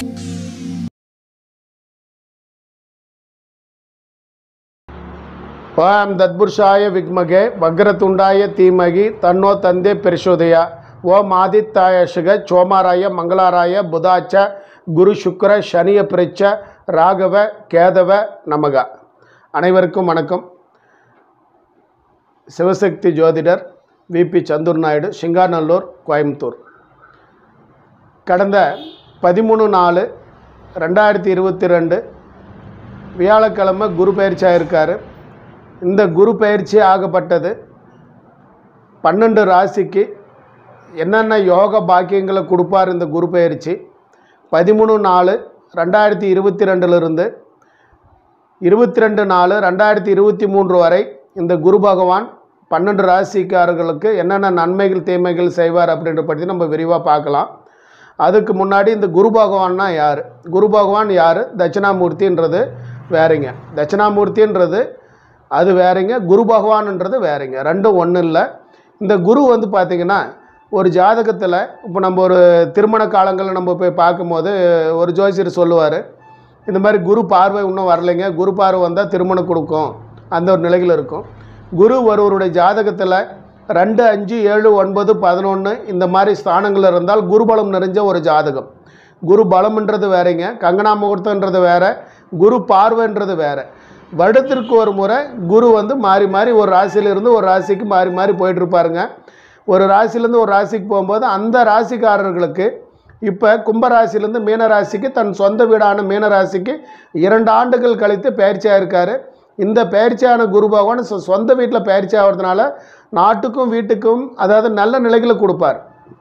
ஓம் தத்புருஷாய விக்மகே வக்ரதுண்டாய தீமகி தன்னோ தந்தே பெரிசோதயா ஓம் ஆதித்தாய சுக சோமாராய மங்களாராய புதாச்ச குரு சுக்கர சனிய பிரிச்ச ராகவ கேதவ நமக அனைவருக்கும் வணக்கம் சிவசக்தி ஜோதிடர் விபி சந்துர் நாயுடு சிங்காநல்லூர் கோயம்புத்தூர் கடந்த பதிமூணு நாலு ரெண்டாயிரத்தி இருபத்தி ரெண்டு வியாழக்கிழமை குரு பயிற்சி ஆயிருக்காரு இந்த குரு பயிற்சி ஆகப்பட்டது பன்னெண்டு ராசிக்கு என்னென்ன யோக பாக்கியங்களை கொடுப்பார் இந்த குரு பயிற்சி பதிமூணு நாலு ரெண்டாயிரத்தி இருபத்தி ரெண்டுலேருந்து இருபத்தி ரெண்டு நாலு ரெண்டாயிரத்தி இருபத்தி மூன்று வரை இந்த குரு பகவான் பன்னெண்டு ராசிக்காரர்களுக்கு என்னென்ன நன்மைகள் தீமைகள் செய்வார் அப்படின்ற பற்றி நம்ம விரிவாக பார்க்கலாம் அதுக்கு முன்னாடி இந்த குரு பகவான்னா யார் குரு பகவான் யார் தட்சிணாமூர்த்தின்றது வேறங்க தட்சிணாமூர்த்தின்றது அது வேறங்க குரு பகவான்ன்றது வேறங்க ரெண்டும் ஒன்றும் இல்லை இந்த குரு வந்து பார்த்திங்கன்னா ஒரு ஜாதகத்தில் இப்போ நம்ம ஒரு திருமண காலங்களில் நம்ம போய் பார்க்கும்போது ஒரு ஜோசியர் சொல்லுவார் இந்த மாதிரி குரு பார்வை இன்னும் வரலைங்க குரு பார்வை வந்தால் திருமணம் கொடுக்கும் அந்த ஒரு நிலையில் இருக்கும் குரு ஒருவருடைய ஜாதகத்தில் ரெண்டு அஞ்சு ஏழு ஒன்பது பதினொன்று இந்த மாதிரி ஸ்தானங்கள் இருந்தால் குருபலம் நிறைஞ்ச ஒரு ஜாதகம் குரு பலம்ன்றது வேறங்க கங்கனா முகூர்த்தன்றது வேற குரு பார்வைன்றது வேற வருடத்திற்கு ஒரு முறை குரு வந்து மாறி மாறி ஒரு ராசியிலிருந்து ஒரு ராசிக்கு மாறி மாறி போயிட்டு இருப்பாருங்க ஒரு ராசியிலேருந்து ஒரு ராசிக்கு போகும்போது அந்த ராசிக்காரர்களுக்கு இப்போ கும்பராசிலேருந்து மீனராசிக்கு தன் சொந்த வீடான மீனராசிக்கு இரண்டு ஆண்டுகள் கழித்து பயிற்சியாக இருக்கார் இந்த பயிற்சியான குரு பகவான் சொ- சொந்த வீட்டில் பயிற்சி ஆகிறதுனால நாட்டுக்கும் வீட்டுக்கும் அதாவது நல்ல நிலைகளை கொடுப்பார்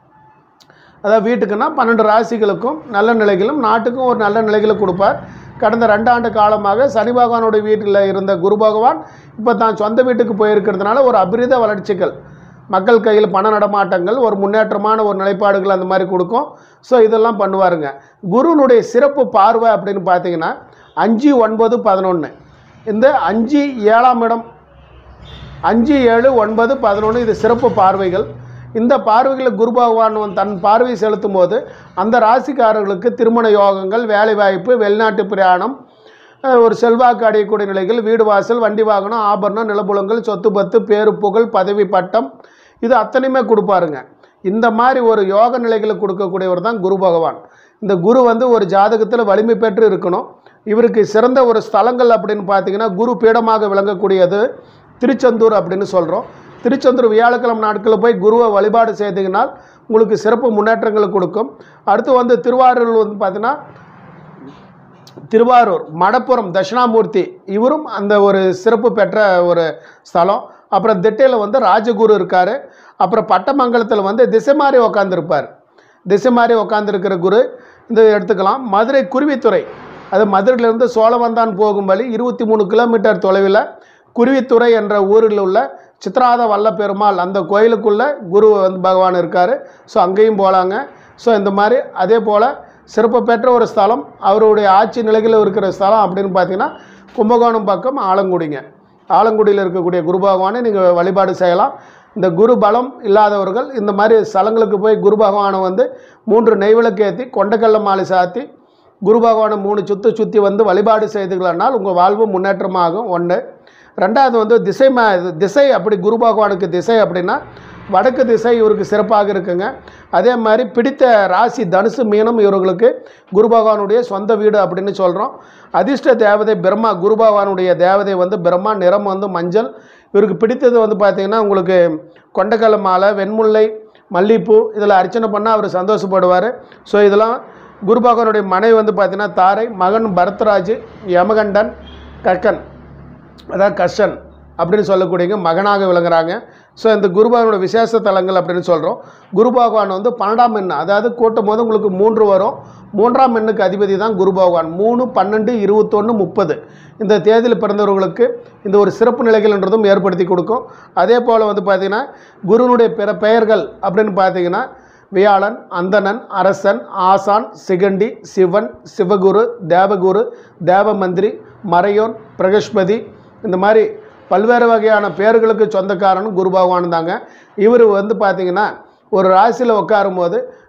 அதாவது வீட்டுக்குன்னா பன்னெண்டு ராசிகளுக்கும் நல்ல நிலைகளும் நாட்டுக்கும் ஒரு நல்ல நிலைகளை கொடுப்பார் கடந்த ரெண்டாண்டு காலமாக சனி பகவானுடைய வீட்டில் இருந்த குரு பகவான் இப்போ தான் சொந்த வீட்டுக்கு போயிருக்கிறதுனால ஒரு அபிரித வளர்ச்சிகள் மக்கள் கையில் பண நடமாட்டங்கள் ஒரு முன்னேற்றமான ஒரு நிலைப்பாடுகள் அந்த மாதிரி கொடுக்கும் ஸோ இதெல்லாம் பண்ணுவாருங்க குருனுடைய சிறப்பு பார்வை அப்படின்னு பார்த்தீங்கன்னா அஞ்சு ஒன்பது பதினொன்று இந்த அஞ்சு ஏழாம் இடம் அஞ்சு ஏழு ஒன்பது பதினொன்று இது சிறப்பு பார்வைகள் இந்த பார்வைகளை குரு பகவான் வந்து தன் பார்வை செலுத்தும் போது அந்த ராசிக்காரர்களுக்கு திருமண யோகங்கள் வேலைவாய்ப்பு வெளிநாட்டு பிரயாணம் அஹ், ஒரு செல்வாக்கு அடையக்கூடிய நிலைகள் வீடு வாசல் வண்டி வாகனம் ஆபரணம் நிலப்புலங்கள் சொத்து பத்து பேரு புகழ் பதவி பட்டம் இது அத்தனையுமே கொடுப்பாருங்க இந்த மாதிரி ஒரு யோக நிலைகளை கொடுக்கக்கூடியவர் தான் குரு பகவான் இந்த குரு வந்து ஒரு ஜாதகத்தில் வலிமை பெற்று இருக்கணும் இவருக்கு சிறந்த ஒரு ஸ்தலங்கள் அப்படின்னு பார்த்தீங்கன்னா குரு பீடமாக விளங்கக்கூடியது திருச்செந்தூர் அப்படின்னு சொல்கிறோம் திருச்செந்தூர் வியாழக்கிழமை நாட்களில் போய் குருவை வழிபாடு செய்தீங்கனால் உங்களுக்கு சிறப்பு முன்னேற்றங்களை கொடுக்கும் அடுத்து வந்து திருவாரூர் வந்து பார்த்தீங்கன்னா திருவாரூர் மடப்புறம் தட்சிணாமூர்த்தி இவரும் அந்த ஒரு சிறப்பு பெற்ற ஒரு ஸ்தலம் அப்புறம் திட்டையில் வந்து ராஜகுரு இருக்கார் அப்புறம் பட்டமங்கலத்தில் வந்து திசை மாறி உக்காந்துருப்பார் திசை மாறி உக்காந்துருக்கிற குரு இந்த எடுத்துக்கலாம் மதுரை குருவித்துறை அது மதுரையிலேருந்து சோழவந்தான் போகும் வழி இருபத்தி மூணு கிலோமீட்டர் தொலைவில் குருவித்துறை என்ற ஊரில் உள்ள சித்ராத வல்ல பெருமாள் அந்த கோயிலுக்குள்ளே குரு வந்து பகவான் இருக்கார் ஸோ அங்கேயும் போகலாங்க ஸோ இந்த மாதிரி அதே போல் சிறப்பு பெற்ற ஒரு ஸ்தலம் அவருடைய ஆட்சி நிலையில் இருக்கிற ஸ்தலம் அப்படின்னு பார்த்தீங்கன்னா கும்பகோணம் பக்கம் ஆலங்குடிங்க ஆலங்குடியில் இருக்கக்கூடிய குரு பகவானை நீங்கள் வழிபாடு செய்யலாம் இந்த குரு பலம் இல்லாதவர்கள் இந்த மாதிரி ஸ்தலங்களுக்கு போய் குரு பகவானை வந்து மூன்று நெய்விளக்கு ஏற்றி கொண்டக்கல்ல மாலை சாத்தி குரு பகவானை மூணு சுற்று சுற்றி வந்து வழிபாடு செய்துகளனால் உங்கள் வாழ்வு முன்னேற்றமாகும் ஒன்று ரெண்டாவது வந்து திசை மா திசை அப்படி குரு பகவானுக்கு திசை அப்படின்னா வடக்கு திசை இவருக்கு சிறப்பாக இருக்குங்க அதே மாதிரி பிடித்த ராசி தனுசு மீனம் இவர்களுக்கு குரு பகவானுடைய சொந்த வீடு அப்படின்னு சொல்கிறோம் அதிர்ஷ்ட தேவதை பிரம்மா குரு பகவானுடைய தேவதை வந்து பிரம்மா நிறம் வந்து மஞ்சள் இவருக்கு பிடித்தது வந்து பார்த்திங்கன்னா உங்களுக்கு கொண்டக்கல்ல மாலை வெண்முல்லை மல்லிகைப்பூ இதில் அர்ச்சனை பண்ணால் அவர் சந்தோஷப்படுவார் ஸோ இதெல்லாம் குரு பகவானுடைய மனைவி வந்து பார்த்திங்கன்னா தாரை மகன் பரத்ராஜ் யமகண்டன் கக்கன் அதாவது கஷன் அப்படின்னு சொல்லக்கூடியங்க மகனாக விளங்குறாங்க ஸோ இந்த குரு பகவானோட விசேஷ தலங்கள் அப்படின்னு சொல்கிறோம் குரு பகவான் வந்து பன்னெண்டாம் எண் அதாவது கூட்டும் போது உங்களுக்கு மூன்று வரும் மூன்றாம் எண்ணுக்கு அதிபதி தான் குரு பகவான் மூணு பன்னெண்டு இருபத்தொன்று முப்பது இந்த தேதியில் பிறந்தவர்களுக்கு இந்த ஒரு சிறப்பு நிலைகள்ன்றதும் ஏற்படுத்தி கொடுக்கும் அதே போல் வந்து பார்த்திங்கன்னா குருனுடைய பிற பெயர்கள் அப்படின்னு பார்த்தீங்கன்னா வியாழன் அந்தணன் அரசன் ஆசான் சிகண்டி சிவன் சிவகுரு தேவகுரு தேவமந்திரி மறையோன் பிரகஸ்பதி இந்த மாதிரி பல்வேறு வகையான பேர்களுக்கு சொந்தக்காரனும் குரு பகவான் தாங்க இவர் வந்து பார்த்திங்கன்னா ஒரு ராசியில் உட்காரும் போது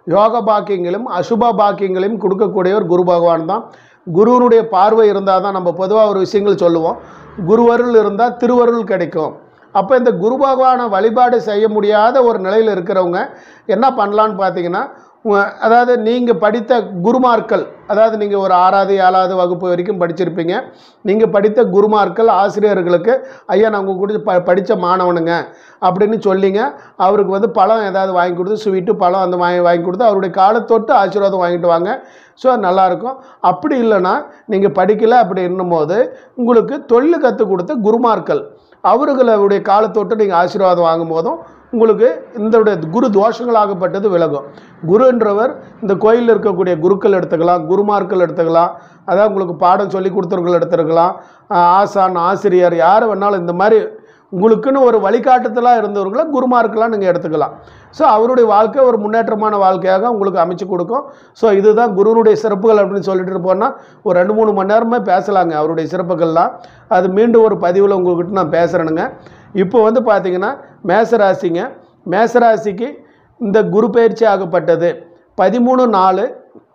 யோக பாக்கியங்களும் அசுப பாக்கியங்களையும் கொடுக்கக்கூடியவர் குரு பகவான் தான் குருவனுடைய பார்வை இருந்தால் தான் நம்ம பொதுவாக ஒரு விஷயங்கள் சொல்லுவோம் குருவருள் இருந்தால் திருவருள் கிடைக்கும் அப்போ இந்த குரு பகவானை வழிபாடு செய்ய முடியாத ஒரு நிலையில் இருக்கிறவங்க என்ன பண்ணலான்னு பார்த்தீங்கன்னா உ- அதாவது நீங்கள் படித்த குருமார்கள் அதாவது நீங்கள் ஒரு ஆறாவது ஏழாவது வகுப்பு வரைக்கும் படிச்சிருப்பீங்க நீங்கள் படித்த குருமார்கள் ஆசிரியர்களுக்கு ஐயா நான் உங்கள் கூட ப படித்த மாணவனுங்க அப்படின்னு சொல்லிங்க அவருக்கு வந்து பழம் ஏதாவது வாங்கி கொடுத்து ஸ்வீட்டு பழம் அந்த வாங்கி வாங்கி கொடுத்து அவருடைய காலத்தொட்டு ஆசீர்வாதம் வாங்கிட்டு வாங்க ஸோ நல்லாயிருக்கும் அப்படி இல்லைன்னா நீங்கள் படிக்கலை அப்படி என்னும்போது உங்களுக்கு தொழில் கற்றுக் கொடுத்த குருமார்கள் அவர்களுடைய காலத்தொட்டு நீங்கள் ஆசீர்வாதம் வாங்கும் போதும் உங்களுக்கு இந்த குரு தோஷங்களாகப்பட்டது விலகும் குருன்றவர் இந்த கோயிலில் இருக்கக்கூடிய குருக்கள் எடுத்துக்கலாம் குருமார்கள் எடுத்துக்கலாம் அதாவது உங்களுக்கு பாடம் சொல்லி கொடுத்தவர்கள் எடுத்துருக்கலாம் ஆஹ் ஆசான் ஆசிரியர் யார் வேணாலும் இந்த மாதிரி உங்களுக்குன்னு ஒரு வழிகாட்டுதலாக இருந்தவர்களை குருமார்களாக நீங்கள் எடுத்துக்கலாம் ஸோ அவருடைய வாழ்க்கை ஒரு முன்னேற்றமான வாழ்க்கையாக உங்களுக்கு அமைச்சு கொடுக்கும் ஸோ இதுதான் குருனுடைய சிறப்புகள் அப்படின்னு சொல்லிட்டு போனால் ஒரு ரெண்டு மூணு மணி நேரமே பேசலாங்க அவருடைய சிறப்புகள்லாம் அது மீண்டும் ஒரு பதிவில் உங்கள்கிட்ட நான் பேசுகிறேனுங்க இப்போ வந்து பார்த்தீங்கன்னா மேசராசிங்க மேசராசிக்கு இந்த குரு பயிற்சி ஆகப்பட்டது பதிமூணு நாலு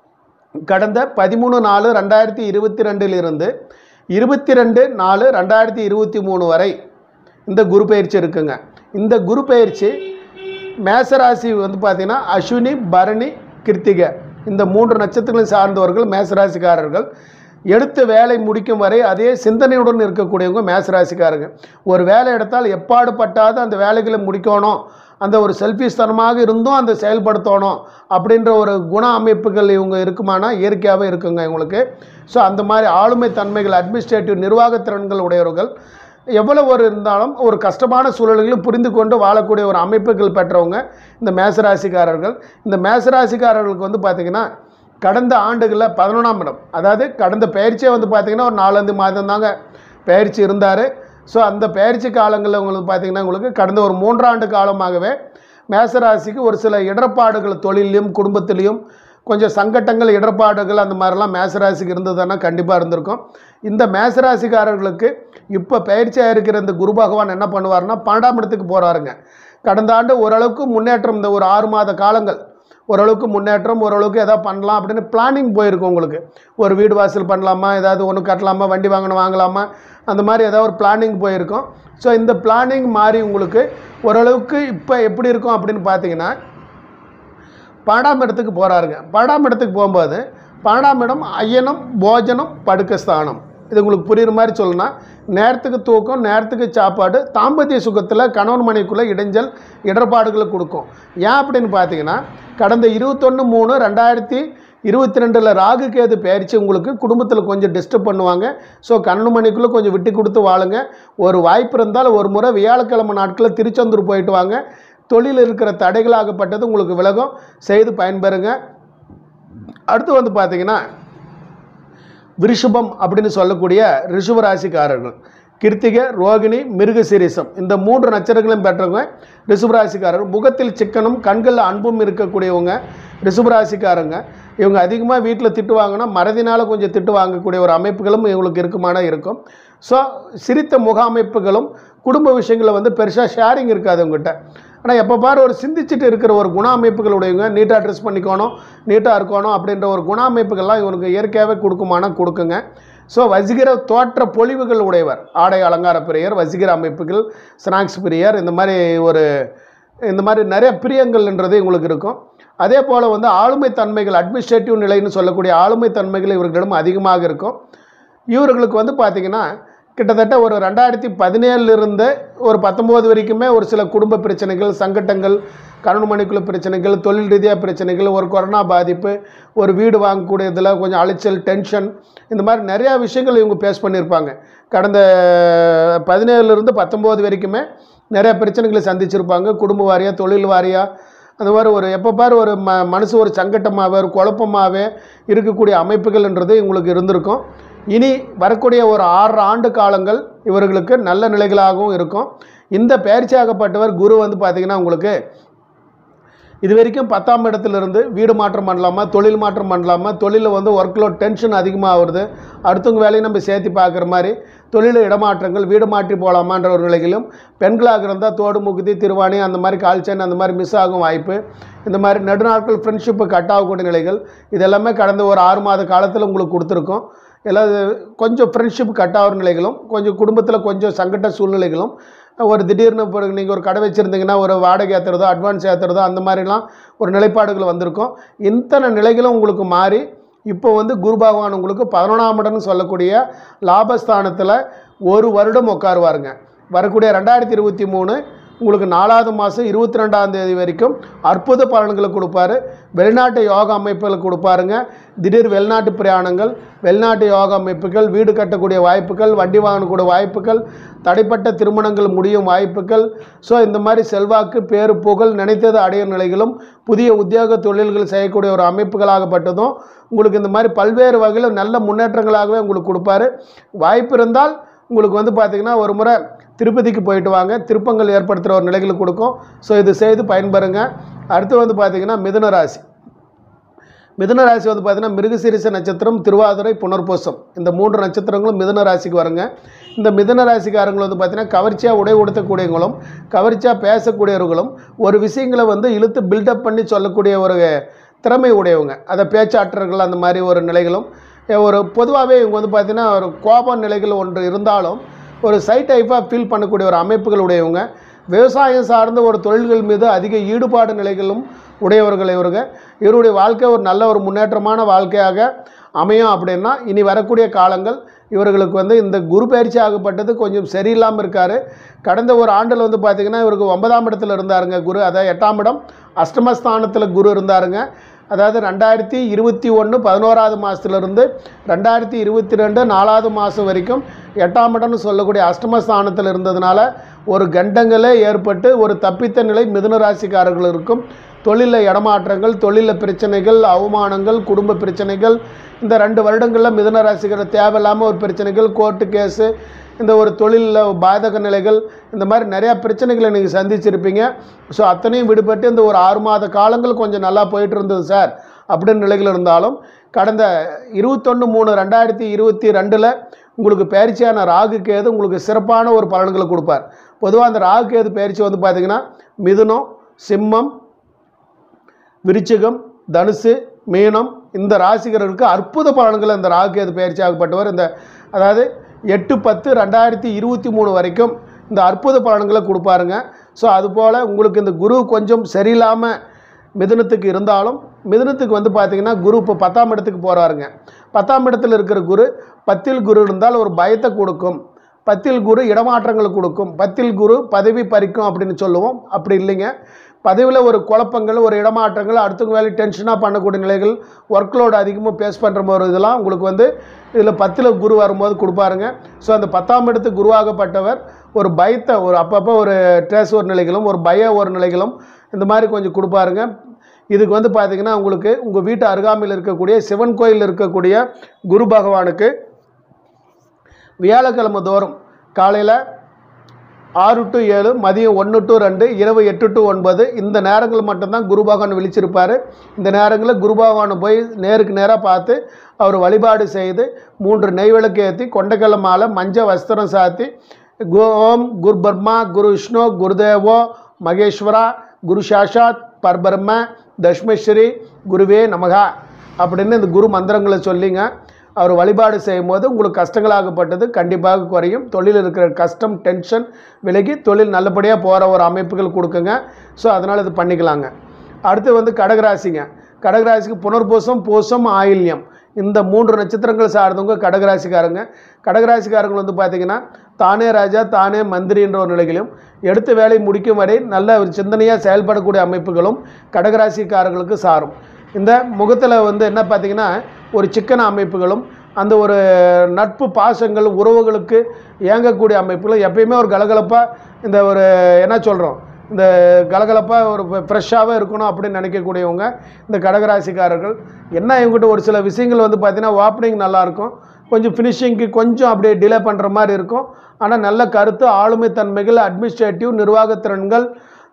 கடந்த பதிமூணு நாலு ரெண்டாயிரத்தி இருபத்தி ரெண்டிலிருந்து இருபத்தி ரெண்டு நாலு ரெண்டாயிரத்தி இருபத்தி மூணு வரை இந்த குரு பயிற்சி இருக்குங்க இந்த குரு பயிற்சி மேசராசி வந்து பார்த்திங்கன்னா அஸ்வினி பரணி கிருத்திகை இந்த மூன்று நட்சத்திரங்களை சார்ந்தவர்கள் மேசராசிக்காரர்கள் எடுத்த வேலை முடிக்கும் வரை அதே சிந்தனையுடன் இருக்கக்கூடியவங்க மேசராசிக்காரங்க ஒரு வேலை எடுத்தால் எப்பாடு பட்டாது அந்த வேலைகளை முடிக்கணும் அந்த ஒரு செல்ஃபிஸ்தனமாக இருந்தும் அந்த செயல்படுத்தணும் அப்படின்ற ஒரு குண அமைப்புகள் இவங்க இருக்குமானா இயற்கையாகவே இருக்குங்க இவங்களுக்கு ஸோ அந்த மாதிரி ஆளுமை தன்மைகள் அட்மினிஸ்ட்ரேட்டிவ் நிர்வாகத் திறன்கள் உடையவர்கள் எவ்வளவு ஒரு இருந்தாலும் ஒரு கஷ்டமான சூழல்களையும் புரிந்து கொண்டு வாழக்கூடிய ஒரு அமைப்புகள் பெற்றவங்க இந்த மேசராசிக்காரர்கள் இந்த மேசராசிக்காரர்களுக்கு வந்து பார்த்திங்கன்னா கடந்த ஆண்டுகளில் பதினொன்றாம் இடம் அதாவது கடந்த பயிற்சியே வந்து பார்த்திங்கன்னா ஒரு நாலஞ்சு மாதம் தாங்க பயிற்சி இருந்தார் ஸோ அந்த பயிற்சி காலங்களில் உங்களுக்கு பார்த்திங்கன்னா உங்களுக்கு கடந்த ஒரு மூன்றாண்டு காலமாகவே மேசராசிக்கு ஒரு சில இடர்பாடுகள் தொழிலையும் குடும்பத்திலையும் கொஞ்சம் சங்கட்டங்கள் இடர்பாடுகள் அந்த மாதிரிலாம் மேசராசிக்கு இருந்ததுன்னா கண்டிப்பாக இருந்திருக்கும் இந்த மேசராசிக்காரர்களுக்கு இப்போ பயிற்சியாக இருக்கிற இந்த குரு பகவான் என்ன பண்ணுவார்னா பன்னெண்டாம் இடத்துக்கு போகிறாருங்க கடந்த ஆண்டு ஓரளவுக்கு முன்னேற்றம் இந்த ஒரு ஆறு மாத காலங்கள் ஓரளவுக்கு முன்னேற்றம் ஓரளவுக்கு எதாவது பண்ணலாம் அப்படின்னு பிளானிங் போயிருக்கும் உங்களுக்கு ஒரு வீடு வாசல் பண்ணலாமா ஏதாவது ஒன்று கட்டலாமா வண்டி வாங்கணும் வாங்கலாமா அந்த மாதிரி ஏதாவது ஒரு பிளானிங் போயிருக்கும் ஸோ இந்த பிளானிங் மாறி உங்களுக்கு ஓரளவுக்கு இப்போ எப்படி இருக்கும் அப்படின்னு பார்த்தீங்கன்னா பன்னெண்டாம் இடத்துக்கு போகிறாருங்க பன்னெண்டாம் இடத்துக்கு போகும்போது பன்னெண்டாம் இடம் ஐயனம் போஜனம் படுக்க ஸ்தானம் இது உங்களுக்கு புரியுற மாதிரி சொல்லணும்னா நேரத்துக்கு தூக்கம் நேரத்துக்கு சாப்பாடு தாம்பத்திய சுகத்தில் கணவன் மனைவிக்குள்ளே இடைஞ்சல் இடர்பாடுகளை கொடுக்கும் ஏன் அப்படின்னு பார்த்தீங்கன்னா கடந்த இருபத்தொன்று மூணு ரெண்டாயிரத்தி இருபத்தி ரெண்டில் ராகு கேது பயிற்சி உங்களுக்கு குடும்பத்தில் கொஞ்சம் டிஸ்டர்ப் பண்ணுவாங்க ஸோ கண்ணு மணிக்குள்ளே கொஞ்சம் விட்டு கொடுத்து வாழுங்க ஒரு வாய்ப்பு இருந்தால் ஒரு முறை வியாழக்கிழமை நாட்களில் திருச்செந்தூர் போயிட்டு வாங்க தொழில் இருக்கிற தடைகளாகப்பட்டது உங்களுக்கு விலகும் செய்து பயன்பெறுங்க அடுத்து வந்து பார்த்தீங்கன்னா விருஷபம் அப்படின்னு சொல்லக்கூடிய ரிஷப ராசிக்காரர்கள் கிருத்திகை ரோகிணி மிருகசீரிசம் இந்த மூன்று நட்சத்திரங்களையும் பெற்றவங்க ரிஷபராசிக்காரர்கள் முகத்தில் சிக்கனும் கண்களில் அன்பும் இருக்கக்கூடியவங்க ரிஷபராசிக்காரங்க இவங்க அதிகமாக வீட்டில் திட்டு வாங்கினா மறதினால் கொஞ்சம் திட்டு வாங்கக்கூடிய ஒரு அமைப்புகளும் இவங்களுக்கு இருக்குமான இருக்கும் ஸோ சிரித்த முக அமைப்புகளும் குடும்ப விஷயங்களில் வந்து பெருசாக ஷேரிங் இருக்காது உங்ககிட்ட ஆனால் எப்போ பாரு ஒரு சிந்திச்சுட்டு இருக்கிற ஒரு குண அமைப்புகளுடையவங்க நீட்டாக ட்ரெஸ் பண்ணிக்கணும் நீட்டாக இருக்கணும் அப்படின்ற ஒரு குண அமைப்புகள்லாம் இவனுக்கு இயற்கையாகவே கொடுக்குமானா கொடுக்குங்க ஸோ வசிக்கிற தோற்ற பொலிவுகள் உடையவர் ஆடை அலங்கார பிரியர் வசிக்கிற அமைப்புகள் ஸ்நாக்ஸ் பிரியர் இந்த மாதிரி ஒரு இந்த மாதிரி நிறைய பிரியங்கள்ன்றது இவங்களுக்கு இருக்கும் அதே போல் வந்து ஆளுமை தன்மைகள் அட்மினிஸ்ட்ரேட்டிவ் நிலைன்னு சொல்லக்கூடிய ஆளுமை தன்மைகள் இவர்களிடம் அதிகமாக இருக்கும் இவர்களுக்கு வந்து பார்த்திங்கன்னா கிட்டத்தட்ட ஒரு ரெண்டாயிரத்தி பதினேழுலேருந்து ஒரு பத்தொம்போது வரைக்குமே ஒரு சில குடும்ப பிரச்சனைகள் சங்கட்டங்கள் கணவன் மணிக்குள்ள பிரச்சனைகள் தொழில் ரீதியாக பிரச்சனைகள் ஒரு கொரோனா பாதிப்பு ஒரு வீடு வாங்கக்கூடியதில் கொஞ்சம் அலைச்சல் டென்ஷன் இந்த மாதிரி நிறையா விஷயங்கள் இவங்க ஃபேஸ் பண்ணியிருப்பாங்க கடந்த பதினேழுலேருந்து பத்தொம்போது வரைக்குமே நிறைய பிரச்சனைகளை சந்திச்சிருப்பாங்க குடும்ப வாரியாக தொழில் வாரியாக அந்த மாதிரி ஒரு எப்போ பாரு ஒரு ம மனசு ஒரு சங்கட்டமாகவே ஒரு குழப்பமாகவே இருக்கக்கூடிய அமைப்புகள்ன்றது இவங்களுக்கு இருந்திருக்கும் இனி வரக்கூடிய ஒரு ஆறு ஆண்டு காலங்கள் இவர்களுக்கு நல்ல நிலைகளாகவும் இருக்கும் இந்த பயிற்சியாகப்பட்டவர் குரு வந்து பார்த்திங்கன்னா உங்களுக்கு இது வரைக்கும் பத்தாம் இடத்துலேருந்து வீடு மாற்றம் பண்ணலாமா தொழில் மாற்றம் பண்ணலாமா தொழிலில் வந்து ஒர்க் லோட் டென்ஷன் அதிகமாக வருது அடுத்தவங்க வேலையை நம்ம சேர்த்து பார்க்குற மாதிரி தொழில் இடமாற்றங்கள் வீடு மாற்றி போகலாமான்ற ஒரு நிலையிலும் பெண்களாக இருந்தால் தோடு முகுதி திருவாணி அந்த மாதிரி கால்ச்சேன் அந்த மாதிரி மிஸ் ஆகும் வாய்ப்பு இந்த மாதிரி நெடுநாட்கள் ஃப்ரெண்ட்ஷிப்பு கட் ஆகக்கூடிய நிலைகள் இது எல்லாமே கடந்த ஒரு ஆறு மாத காலத்தில் உங்களுக்கு கொடுத்துருக்கோம் எல்லாம் கொஞ்சம் ஃப்ரெண்ட்ஷிப் கட் ஆகிற நிலைகளும் கொஞ்சம் குடும்பத்தில் கொஞ்சம் சங்கட்ட சூழ்நிலைகளும் ஒரு திடீர்னு இப்போ நீங்கள் ஒரு கடை வச்சுருந்தீங்கன்னா ஒரு வாடகை ஏற்றுறதோ அட்வான்ஸ் ஏற்றுறதோ அந்த மாதிரிலாம் ஒரு நிலைப்பாடுகள் வந்திருக்கும் இத்தனை நிலைகளும் உங்களுக்கு மாறி இப்போ வந்து குரு பகவான் உங்களுக்கு பதினொன்றாம் இடம்னு சொல்லக்கூடிய லாபஸ்தானத்தில் ஒரு வருடம் உட்காருவாருங்க வரக்கூடிய ரெண்டாயிரத்தி இருபத்தி மூணு உங்களுக்கு நாலாவது மாதம் இருபத்தி ரெண்டாம் தேதி வரைக்கும் அற்புத பலன்களை கொடுப்பாரு வெளிநாட்டு யோகா அமைப்புகளை கொடுப்பாருங்க திடீர் வெளிநாட்டு பிரயாணங்கள் வெளிநாட்டு யோகா அமைப்புகள் வீடு கட்டக்கூடிய வாய்ப்புகள் வண்டி வாங்கக்கூடிய வாய்ப்புகள் தடைப்பட்ட திருமணங்கள் முடியும் வாய்ப்புகள் ஸோ இந்த மாதிரி செல்வாக்கு பேரு புகழ் நினைத்தது அடையும் நிலைகளும் புதிய உத்தியோக தொழில்கள் செய்யக்கூடிய ஒரு அமைப்புகளாகப்பட்டதும் உங்களுக்கு இந்த மாதிரி பல்வேறு வகையில் நல்ல முன்னேற்றங்களாகவே உங்களுக்கு கொடுப்பாரு வாய்ப்பு இருந்தால் உங்களுக்கு வந்து பார்த்திங்கன்னா ஒரு முறை திருப்பதிக்கு போயிட்டு வாங்க திருப்பங்கள் ஏற்படுத்துகிற ஒரு நிலைகள் கொடுக்கும் ஸோ இது செய்து பயன்பெறுங்க அடுத்து வந்து பார்த்திங்கன்னா மிதுன ராசி மிதுன ராசி வந்து பார்த்திங்கன்னா மிருகசீரிச நட்சத்திரம் திருவாதிரை புனர்பூசம் இந்த மூன்று நட்சத்திரங்களும் மிதுன ராசிக்கு வருங்க இந்த மிதுன ராசிக்காரங்கள் வந்து பார்த்திங்கன்னா கவர்ச்சியாக உடை உடுத்தக்கூடியவங்களும் கவர்ச்சியாக பேசக்கூடியவர்களும் ஒரு விஷயங்களை வந்து இழுத்து பில்டப் பண்ணி சொல்லக்கூடிய ஒரு திறமை உடையவங்க அதை பேச்சாற்றர்கள் அந்த மாதிரி ஒரு நிலைகளும் ஒரு பொதுவாகவே இவங்க வந்து பார்த்திங்கன்னா ஒரு கோப நிலைகள் ஒன்று இருந்தாலும் ஒரு சைட் டைப்பாக ஃபீல் பண்ணக்கூடிய ஒரு அமைப்புகள் உடையவங்க விவசாயம் சார்ந்த ஒரு தொழில்கள் மீது அதிக ஈடுபாடு நிலைகளும் உடையவர்கள் இவருங்க இவருடைய வாழ்க்கை ஒரு நல்ல ஒரு முன்னேற்றமான வாழ்க்கையாக அமையும் அப்படின்னா இனி வரக்கூடிய காலங்கள் இவர்களுக்கு வந்து இந்த குரு பயிற்சி ஆகப்பட்டது கொஞ்சம் சரியில்லாமல் இருக்கார் கடந்த ஒரு ஆண்டில் வந்து பார்த்திங்கன்னா இவருக்கு ஒன்பதாம் இடத்துல இருந்தாருங்க குரு அதாவது எட்டாம் இடம் அஷ்டமஸ்தானத்தில் குரு இருந்தாருங்க அதாவது ரெண்டாயிரத்தி இருபத்தி ஒன்று பதினோராவது மாதத்துலேருந்து ரெண்டாயிரத்தி இருபத்தி ரெண்டு நாலாவது மாதம் வரைக்கும் எட்டாம் இடம்னு சொல்லக்கூடிய அஷ்டமஸ்தானத்தில் இருந்ததுனால ஒரு கண்டங்களே ஏற்பட்டு ஒரு தப்பித்த நிலை மிதுன ராசிக்காரர்கள் இருக்கும் தொழிலில் இடமாற்றங்கள் தொழிலில் பிரச்சனைகள் அவமானங்கள் குடும்ப பிரச்சனைகள் இந்த ரெண்டு வருடங்களில் மிதுன ராசிக்காரர் தேவையில்லாமல் ஒரு பிரச்சனைகள் கோர்ட்டு கேஸு இந்த ஒரு தொழிலில் பாதக நிலைகள் இந்த மாதிரி நிறையா பிரச்சனைகளை நீங்கள் சந்திச்சிருப்பீங்க ஸோ அத்தனையும் விடுபட்டு இந்த ஒரு ஆறு மாத காலங்கள் கொஞ்சம் நல்லா போயிட்டு இருந்தது சார் அப்படின்னு நிலைகள் இருந்தாலும் கடந்த இருபத்தொன்று மூணு ரெண்டாயிரத்தி இருபத்தி ரெண்டில் உங்களுக்கு பயிற்சியான ராகு கேது உங்களுக்கு சிறப்பான ஒரு பலன்களை கொடுப்பார் பொதுவாக அந்த ராகு கேது பயிற்சி வந்து பார்த்திங்கன்னா மிதுனம் சிம்மம் விருச்சிகம் தனுசு மீனம் இந்த ராசிகர்களுக்கு அற்புத பலன்கள் இந்த ராகுகேது பயிற்சி ஆகப்பட்டவர் இந்த அதாவது எட்டு பத்து ரெண்டாயிரத்தி இருபத்தி மூணு வரைக்கும் இந்த அற்புத பலன்களை கொடுப்பாருங்க ஸோ அதுபோல் உங்களுக்கு இந்த குரு கொஞ்சம் சரியில்லாமல் மிதுனத்துக்கு இருந்தாலும் மிதுனத்துக்கு வந்து பார்த்திங்கன்னா குரு இப்போ பத்தாம் இடத்துக்கு போகிறாருங்க பத்தாம் இடத்துல இருக்கிற குரு பத்தில் குரு இருந்தால் ஒரு பயத்தை கொடுக்கும் பத்தில் குரு இடமாற்றங்களை கொடுக்கும் பத்தில் குரு பதவி பறிக்கும் அப்படின்னு சொல்லுவோம் அப்படி இல்லைங்க பதவியில் ஒரு குழப்பங்கள் ஒரு இடமாற்றங்கள் அடுத்தவங்க வேலை டென்ஷனாக பண்ணக்கூடிய நிலைகள் ஒர்க் லோடு அதிகமாக பேஸ் பண்ணுற ஒரு இதெல்லாம் உங்களுக்கு வந்து இதில் பத்தில் குரு வரும்போது கொடுப்பாருங்க ஸோ அந்த பத்தாம் இடத்துக்கு குருவாகப்பட்டவர் ஒரு பயத்தை ஒரு அப்பப்போ ஒரு ட்ரேஸ் ஒரு நிலைகளும் ஒரு பய ஒரு நிலைகளும் இந்த மாதிரி கொஞ்சம் கொடுப்பாருங்க இதுக்கு வந்து பார்த்திங்கன்னா உங்களுக்கு உங்கள் வீட்டு அருகாமையில் இருக்கக்கூடிய சிவன் கோயில் இருக்கக்கூடிய குரு பகவானுக்கு வியாழக்கிழமை தோறும் காலையில் ஆறு டு ஏழு மதியம் ஒன்று டு ரெண்டு இரவு எட்டு டு ஒன்பது இந்த நேரங்கள் மட்டும்தான் குரு பகவான் விழிச்சிருப்பார் இந்த நேரங்களில் குரு பகவானை போய் நேருக்கு நேராக பார்த்து அவர் வழிபாடு செய்து மூன்று நெய் விளக்கு ஏற்றி கொண்டைக்கல்ல மாலை மஞ்சள் வஸ்திரம் சாத்தி கு ஓம் குரு பர்மா குரு விஷ்ணு குருதேவோ மகேஸ்வரா குரு சாஷாத் பர்பிரம்ம தஷ்மஸ்ரீ குருவே நமகா அப்படின்னு இந்த குரு மந்திரங்களை சொல்லிங்க அவர் வழிபாடு செய்யும்போது உங்களுக்கு கஷ்டங்களாகப்பட்டது கண்டிப்பாக குறையும் தொழில் இருக்கிற கஷ்டம் டென்ஷன் விலகி தொழில் நல்லபடியாக போகிற ஒரு அமைப்புகள் கொடுக்குங்க ஸோ அதனால் இது பண்ணிக்கலாங்க அடுத்து வந்து கடகராசிங்க கடகராசிக்கு புனர்பூசம் பூசம் ஆயில்யம் இந்த மூன்று நட்சத்திரங்கள் சார்ந்தவங்க கடகராசிக்காரங்க கடகராசிக்காரங்க வந்து பார்த்திங்கன்னா தானே ராஜா தானே மந்திரின்ற ஒரு நிலையிலும் எடுத்த வேலை முடிக்கும் வரை நல்ல ஒரு சிந்தனையாக செயல்படக்கூடிய அமைப்புகளும் கடகராசிக்காரர்களுக்கு சாரும் இந்த முகத்தில் வந்து என்ன பார்த்தீங்கன்னா ஒரு சிக்கன அமைப்புகளும் அந்த ஒரு நட்பு பாசங்கள் உறவுகளுக்கு இயங்கக்கூடிய அமைப்புகளும் எப்பயுமே ஒரு கலகலப்பாக இந்த ஒரு என்ன சொல்கிறோம் இந்த கலகலப்பாக ஒரு ஃப்ரெஷ்ஷாகவே இருக்கணும் அப்படின்னு நினைக்கக்கூடியவங்க இந்த கடகராசிக்காரர்கள் என்ன இவங்ககிட்ட ஒரு சில விஷயங்கள் வந்து பார்த்திங்கன்னா ஓப்பனிங் நல்லாயிருக்கும் கொஞ்சம் ஃபினிஷிங்க்கு கொஞ்சம் அப்படியே டிலே பண்ணுற மாதிரி இருக்கும் ஆனால் நல்ல கருத்து ஆளுமை தன்மைகள் அட்மினிஸ்ட்ரேட்டிவ் நிர்வாகத்திறன்கள்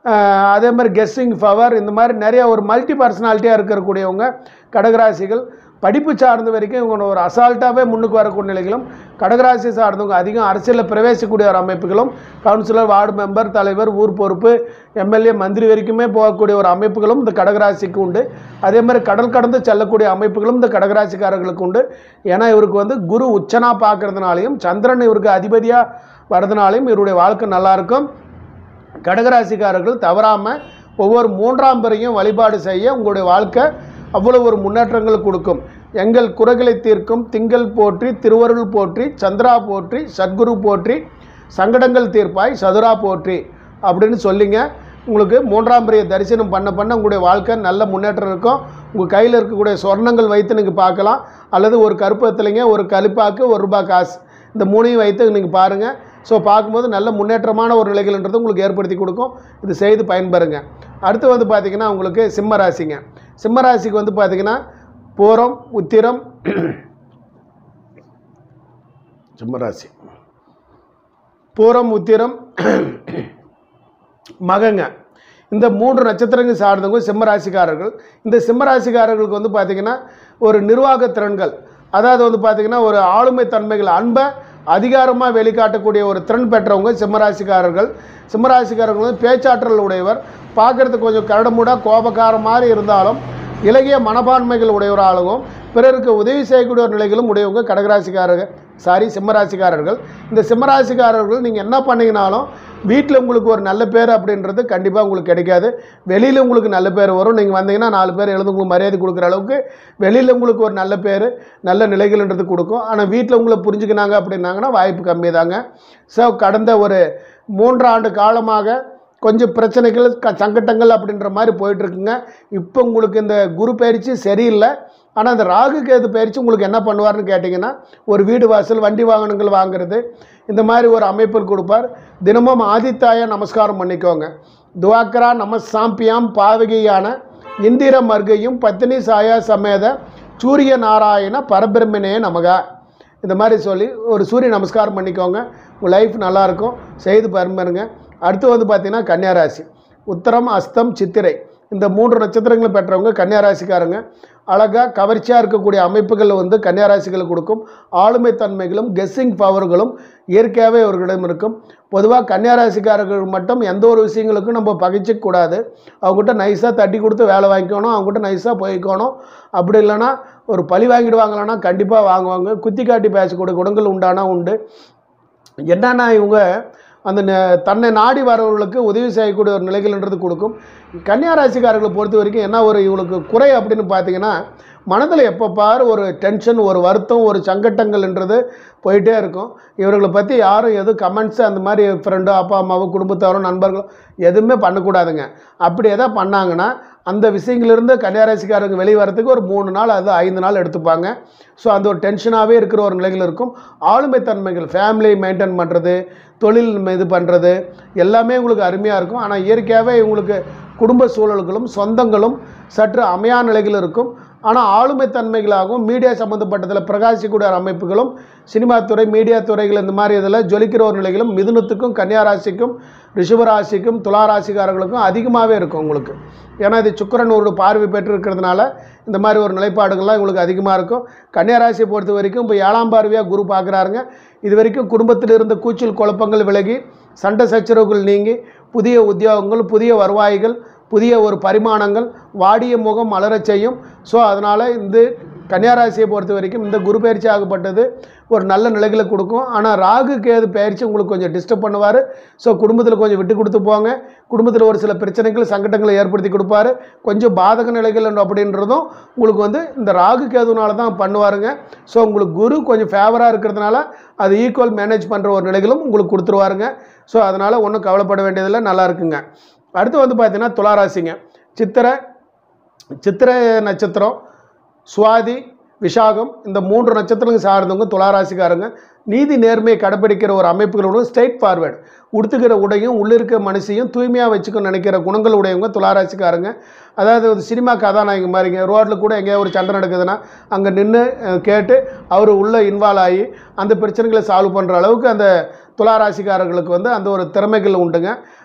அஹ் அதே மாதிரி கெஸ்ஸிங் பவர் இந்த மாதிரி நிறைய ஒரு மல்டி பர்சனாலிட்டியாக இருக்கக்கூடியவங்க கடகராசிகள் படிப்பு சார்ந்த வரைக்கும் இவங்க ஒரு அசால்ட்டாகவே முன்னுக்கு வரக்கூடிய நிலைகளும் கடகராசி சார்ந்தவங்க அதிகம் அரசியலில் பிரவேசிக்கக்கூடிய ஒரு அமைப்புகளும் கவுன்சிலர் வார்டு மெம்பர் தலைவர் ஊர் பொறுப்பு எம்எல்ஏ மந்திரி வரைக்குமே போகக்கூடிய ஒரு அமைப்புகளும் இந்த கடகராசிக்கு உண்டு அதே மாதிரி கடல் கடந்து செல்லக்கூடிய அமைப்புகளும் இந்த கடகராசிக்காரர்களுக்கு உண்டு ஏன்னா இவருக்கு வந்து குரு உச்சனா பார்க்கறதுனாலையும் சந்திரன் இவருக்கு அதிபதியாக வர்றதுனாலையும் இவருடைய வாழ்க்கை நல்லாயிருக்கும் கடகராசிக்காரர்கள் தவறாமல் ஒவ்வொரு மூன்றாம் பிறையும் வழிபாடு செய்ய உங்களுடைய வாழ்க்கை அவ்வளோ ஒரு முன்னேற்றங்கள் கொடுக்கும் எங்கள் குறைகளை தீர்க்கும் திங்கள் போற்றி திருவருள் போற்றி சந்திரா போற்றி சத்குரு போற்றி சங்கடங்கள் தீர்ப்பாய் சதுரா போற்றி அப்படின்னு சொல்லிங்க உங்களுக்கு மூன்றாம் பிறையை தரிசனம் பண்ண பண்ண உங்களுடைய வாழ்க்கை நல்ல முன்னேற்றம் இருக்கும் உங்கள் கையில் இருக்கக்கூடிய சொர்ணங்கள் வைத்து நீங்கள் பார்க்கலாம் அல்லது ஒரு கருப்பத்திலைங்க ஒரு கலிப்பாக்கு ஒரு ரூபாய் காசு இந்த மூணையும் வைத்து நீங்கள் பாருங்கள் ஸோ பார்க்கும்போது நல்ல முன்னேற்றமான ஒரு நிலைகள்ன்றது உங்களுக்கு ஏற்படுத்தி கொடுக்கும் இது செய்து பயன்பெறுங்க அடுத்து வந்து பார்த்திங்கன்னா உங்களுக்கு சிம்ம ராசிங்க சிம்ம ராசிக்கு வந்து பார்த்திங்கன்னா பூரம் உத்திரம் சிம்ம ராசி பூரம் உத்திரம் மகங்க இந்த மூன்று நட்சத்திரங்கள் சார்ந்தவங்க சிம்மராசிக்காரர்கள் இந்த சிம்மராசிக்காரர்களுக்கு வந்து பார்த்திங்கன்னா ஒரு நிர்வாக திறன்கள் அதாவது வந்து பார்த்திங்கன்னா ஒரு ஆளுமை தன்மைகள் அன்பை அதிகாரமாக வெளிக்காட்டக்கூடிய ஒரு திறன் பெற்றவங்க சிம்மராசிக்காரர்கள் சிம்மராசிக்காரர்கள் வந்து பேச்சாற்றல் உடையவர் பார்க்குறதுக்கு கொஞ்சம் கரடுமுடாக கோபக்காரம் மாதிரி இருந்தாலும் இலகிய மனப்பான்மைகள் உடையவராகவும் பிறருக்கு உதவி செய்யக்கூடிய ஒரு நிலைகளும் உடையவங்க கடகராசிக்காரர்கள் சாரி சிம்மராசிக்காரர்கள் இந்த சிம்மராசிக்காரர்கள் நீங்கள் என்ன பண்ணீங்கனாலும் வீட்டில் உங்களுக்கு ஒரு நல்ல பேர் அப்படின்றது கண்டிப்பாக உங்களுக்கு கிடைக்காது வெளியில் உங்களுக்கு நல்ல பேர் வரும் நீங்கள் வந்தீங்கன்னா நாலு பேர் எழுந்து உங்களுக்கு மரியாதை கொடுக்குற அளவுக்கு வெளியில் உங்களுக்கு ஒரு நல்ல பேர் நல்ல நிலைகள்ன்றது கொடுக்கும் ஆனால் வீட்டில் உங்களை புரிஞ்சுக்கினாங்க அப்படின்னாங்கன்னா வாய்ப்பு கம்மி தாங்க ஸோ கடந்த ஒரு மூன்று ஆண்டு காலமாக கொஞ்சம் பிரச்சனைகள் க சங்கட்டங்கள் அப்படின்ற மாதிரி போயிட்டுருக்குங்க இப்போ உங்களுக்கு இந்த குரு பயிற்சி சரியில்லை ஆனால் அந்த ராகு கேது பயிற்சி உங்களுக்கு என்ன பண்ணுவார்னு கேட்டிங்கன்னா ஒரு வீடு வாசல் வண்டி வாகனங்கள் வாங்குறது இந்த மாதிரி ஒரு அமைப்பில் கொடுப்பார் தினமும் ஆதித்தாய நமஸ்காரம் பண்ணிக்கோங்க துவாக்கரா நம சாம்பியாம் பாவகியான இந்திர மர்கையும் பத்தினி சாயா சமேத சூரிய நாராயண பரபிரம்மனே நமகா இந்த மாதிரி சொல்லி ஒரு சூரிய நமஸ்காரம் பண்ணிக்கோங்க உங்கள் லைஃப் நல்லாயிருக்கும் செய்து பரும்பருங்க அடுத்து வந்து பார்த்திங்கன்னா கன்னியாராசி உத்தரம் அஸ்தம் சித்திரை இந்த மூன்று நட்சத்திரங்களை பெற்றவங்க கன்னியாராசிக்காரங்க அழகாக கவர்ச்சியாக இருக்கக்கூடிய அமைப்புகள் வந்து கன்னியாராசிகளுக்கு கொடுக்கும் ஆளுமை தன்மைகளும் கெஸ்ஸிங் பவர்களும் இயற்கையாகவே அவர்களிடம் இருக்கும் பொதுவாக கன்னியாராசிக்காரர்கள் மட்டும் எந்த ஒரு விஷயங்களுக்கும் நம்ம பகைச்சிக்க கூடாது அவங்ககிட்ட நைஸாக தட்டி கொடுத்து வேலை வாங்கிக்கணும் அவங்ககிட்ட நைஸாக போய்க்கணும் அப்படி இல்லைன்னா ஒரு பழி வாங்கிடுவாங்களான்னா கண்டிப்பாக வாங்குவாங்க குத்தி காட்டி பேசக்கூடிய குணங்கள் உண்டானா உண்டு என்னன்னா இவங்க அந்த ந- தன்னை நாடி வரவர்களுக்கு உதவி செய்யக்கூடிய ஒரு நிலைகள்ன்றது கொடுக்கும் கன்னியாராசிக்காரர்களை பொறுத்த வரைக்கும் என்ன ஒரு இவங்களுக்கு குறை அப்படின்னு பார்த்தீங்கன்னா மனதில் எப்போ பாரு ஒரு டென்ஷன் ஒரு வருத்தம் ஒரு சங்கட்டங்கள்ன்றது போயிட்டே இருக்கும் இவர்களை பற்றி யாரும் எதுவும் கமெண்ட்ஸு அந்த மாதிரி ஃப்ரெண்டோ அப்பா அம்மாவோ குடும்பத்தாரோ நண்பர்களோ எதுவுமே பண்ணக்கூடாதுங்க அப்படி எதாவது பண்ணாங்கன்னா அந்த விஷயங்களிலிருந்து கன்னியாராசிக்காரங்க வெளியே வரதுக்கு ஒரு மூணு நாள் அது ஐந்து நாள் எடுத்துப்பாங்க ஸோ அந்த ஒரு டென்ஷனாகவே இருக்கிற ஒரு நிலைகள் இருக்கும் ஆளுமை தன்மைகள் ஃபேமிலி மெயின்டைன் பண்ணுறது தொழில் இது பண்ணுறது எல்லாமே உங்களுக்கு அருமையாக இருக்கும் ஆனால் இயற்கையாகவே இவங்களுக்கு குடும்ப சூழல்களும் சொந்தங்களும் சற்று அமையா நிலைகள் இருக்கும் ஆனால் ஆளுமை தன்மைகளாகவும் மீடியா சம்மந்தப்பட்டதில் பிரகாசிக்கூடிய ஒரு அமைப்புகளும் சினிமா துறை மீடியா துறைகள் இந்த மாதிரி இதில் ஜொலிக்கிற ஒரு நிலைகளும் மிதுனத்துக்கும் கன்னியாராசிக்கும் ரிஷபராசிக்கும் துளாராசிக்காரர்களுக்கும் அதிகமாகவே இருக்கும் உங்களுக்கு ஏன்னா இது சுக்கிரன் ஒரு பார்வை பெற்றிருக்கிறதுனால இந்த மாதிரி ஒரு நிலைப்பாடுகள்லாம் உங்களுக்கு அதிகமாக இருக்கும் கன்னியாராசியை பொறுத்த வரைக்கும் இப்போ ஏழாம் பார்வையாக குரு பார்க்குறாருங்க இது வரைக்கும் குடும்பத்தில் இருந்த கூச்சல் குழப்பங்கள் விலகி சண்டை சச்சரவுகள் நீங்கி புதிய உத்தியோகங்கள் புதிய வருவாய்கள் புதிய ஒரு பரிமாணங்கள் வாடிய முகம் மலரச் செய்யும் ஸோ அதனால் இந்த கன்னியாராசியை பொறுத்த வரைக்கும் இந்த குரு பயிற்சி ஆகப்பட்டது ஒரு நல்ல நிலைகளை கொடுக்கும் ஆனால் ராகு கேது பயிற்சி உங்களுக்கு கொஞ்சம் டிஸ்டர்ப் பண்ணுவார் ஸோ குடும்பத்தில் கொஞ்சம் விட்டு கொடுத்து போங்க குடும்பத்தில் ஒரு சில பிரச்சனைகள் சங்கடங்களை ஏற்படுத்தி கொடுப்பாரு கொஞ்சம் பாதக நிலைகள் அப்படின்றதும் உங்களுக்கு வந்து இந்த ராகு கேதுனால தான் பண்ணுவாருங்க ஸோ உங்களுக்கு குரு கொஞ்சம் ஃபேவராக இருக்கிறதுனால அது ஈக்குவல் மேனேஜ் பண்ணுற ஒரு நிலைகளும் உங்களுக்கு கொடுத்துருவாருங்க ஸோ அதனால் ஒன்றும் கவலைப்பட வேண்டியதில்லை நல்லா இருக்குங்க அடுத்து வந்து பார்த்தீங்கன்னா துளாராசிங்க சித்திரை சித்திரை நட்சத்திரம் சுவாதி விசாகம் இந்த மூன்று நட்சத்திரங்கள் சார்ந்தவங்க துளாராசிக்காரங்க நீதி நேர்மையை கடைப்பிடிக்கிற ஒரு அமைப்புகளோட ஸ்ட்ரைட் ஃபார்வேர்டு உடுத்துக்கிற உடையும் உள்ளிருக்க மனுஷையும் தூய்மையாக வச்சுக்கணும்னு நினைக்கிற குணங்கள் உடையவங்க துளாராசிக்காரங்க அதாவது ஒரு சினிமா கதாநாயகி மாதிரிங்க ரோட்டில் கூட எங்கேயா ஒரு சண்டை நடக்குதுன்னா அங்கே நின்று கேட்டு அவர் உள்ளே இன்வால்வ் ஆகி அந்த பிரச்சனைகளை சால்வ் பண்ணுற அளவுக்கு அந்த துளாராசிக்காரர்களுக்கு வந்து அந்த ஒரு திறமைகள் உண்டுங்க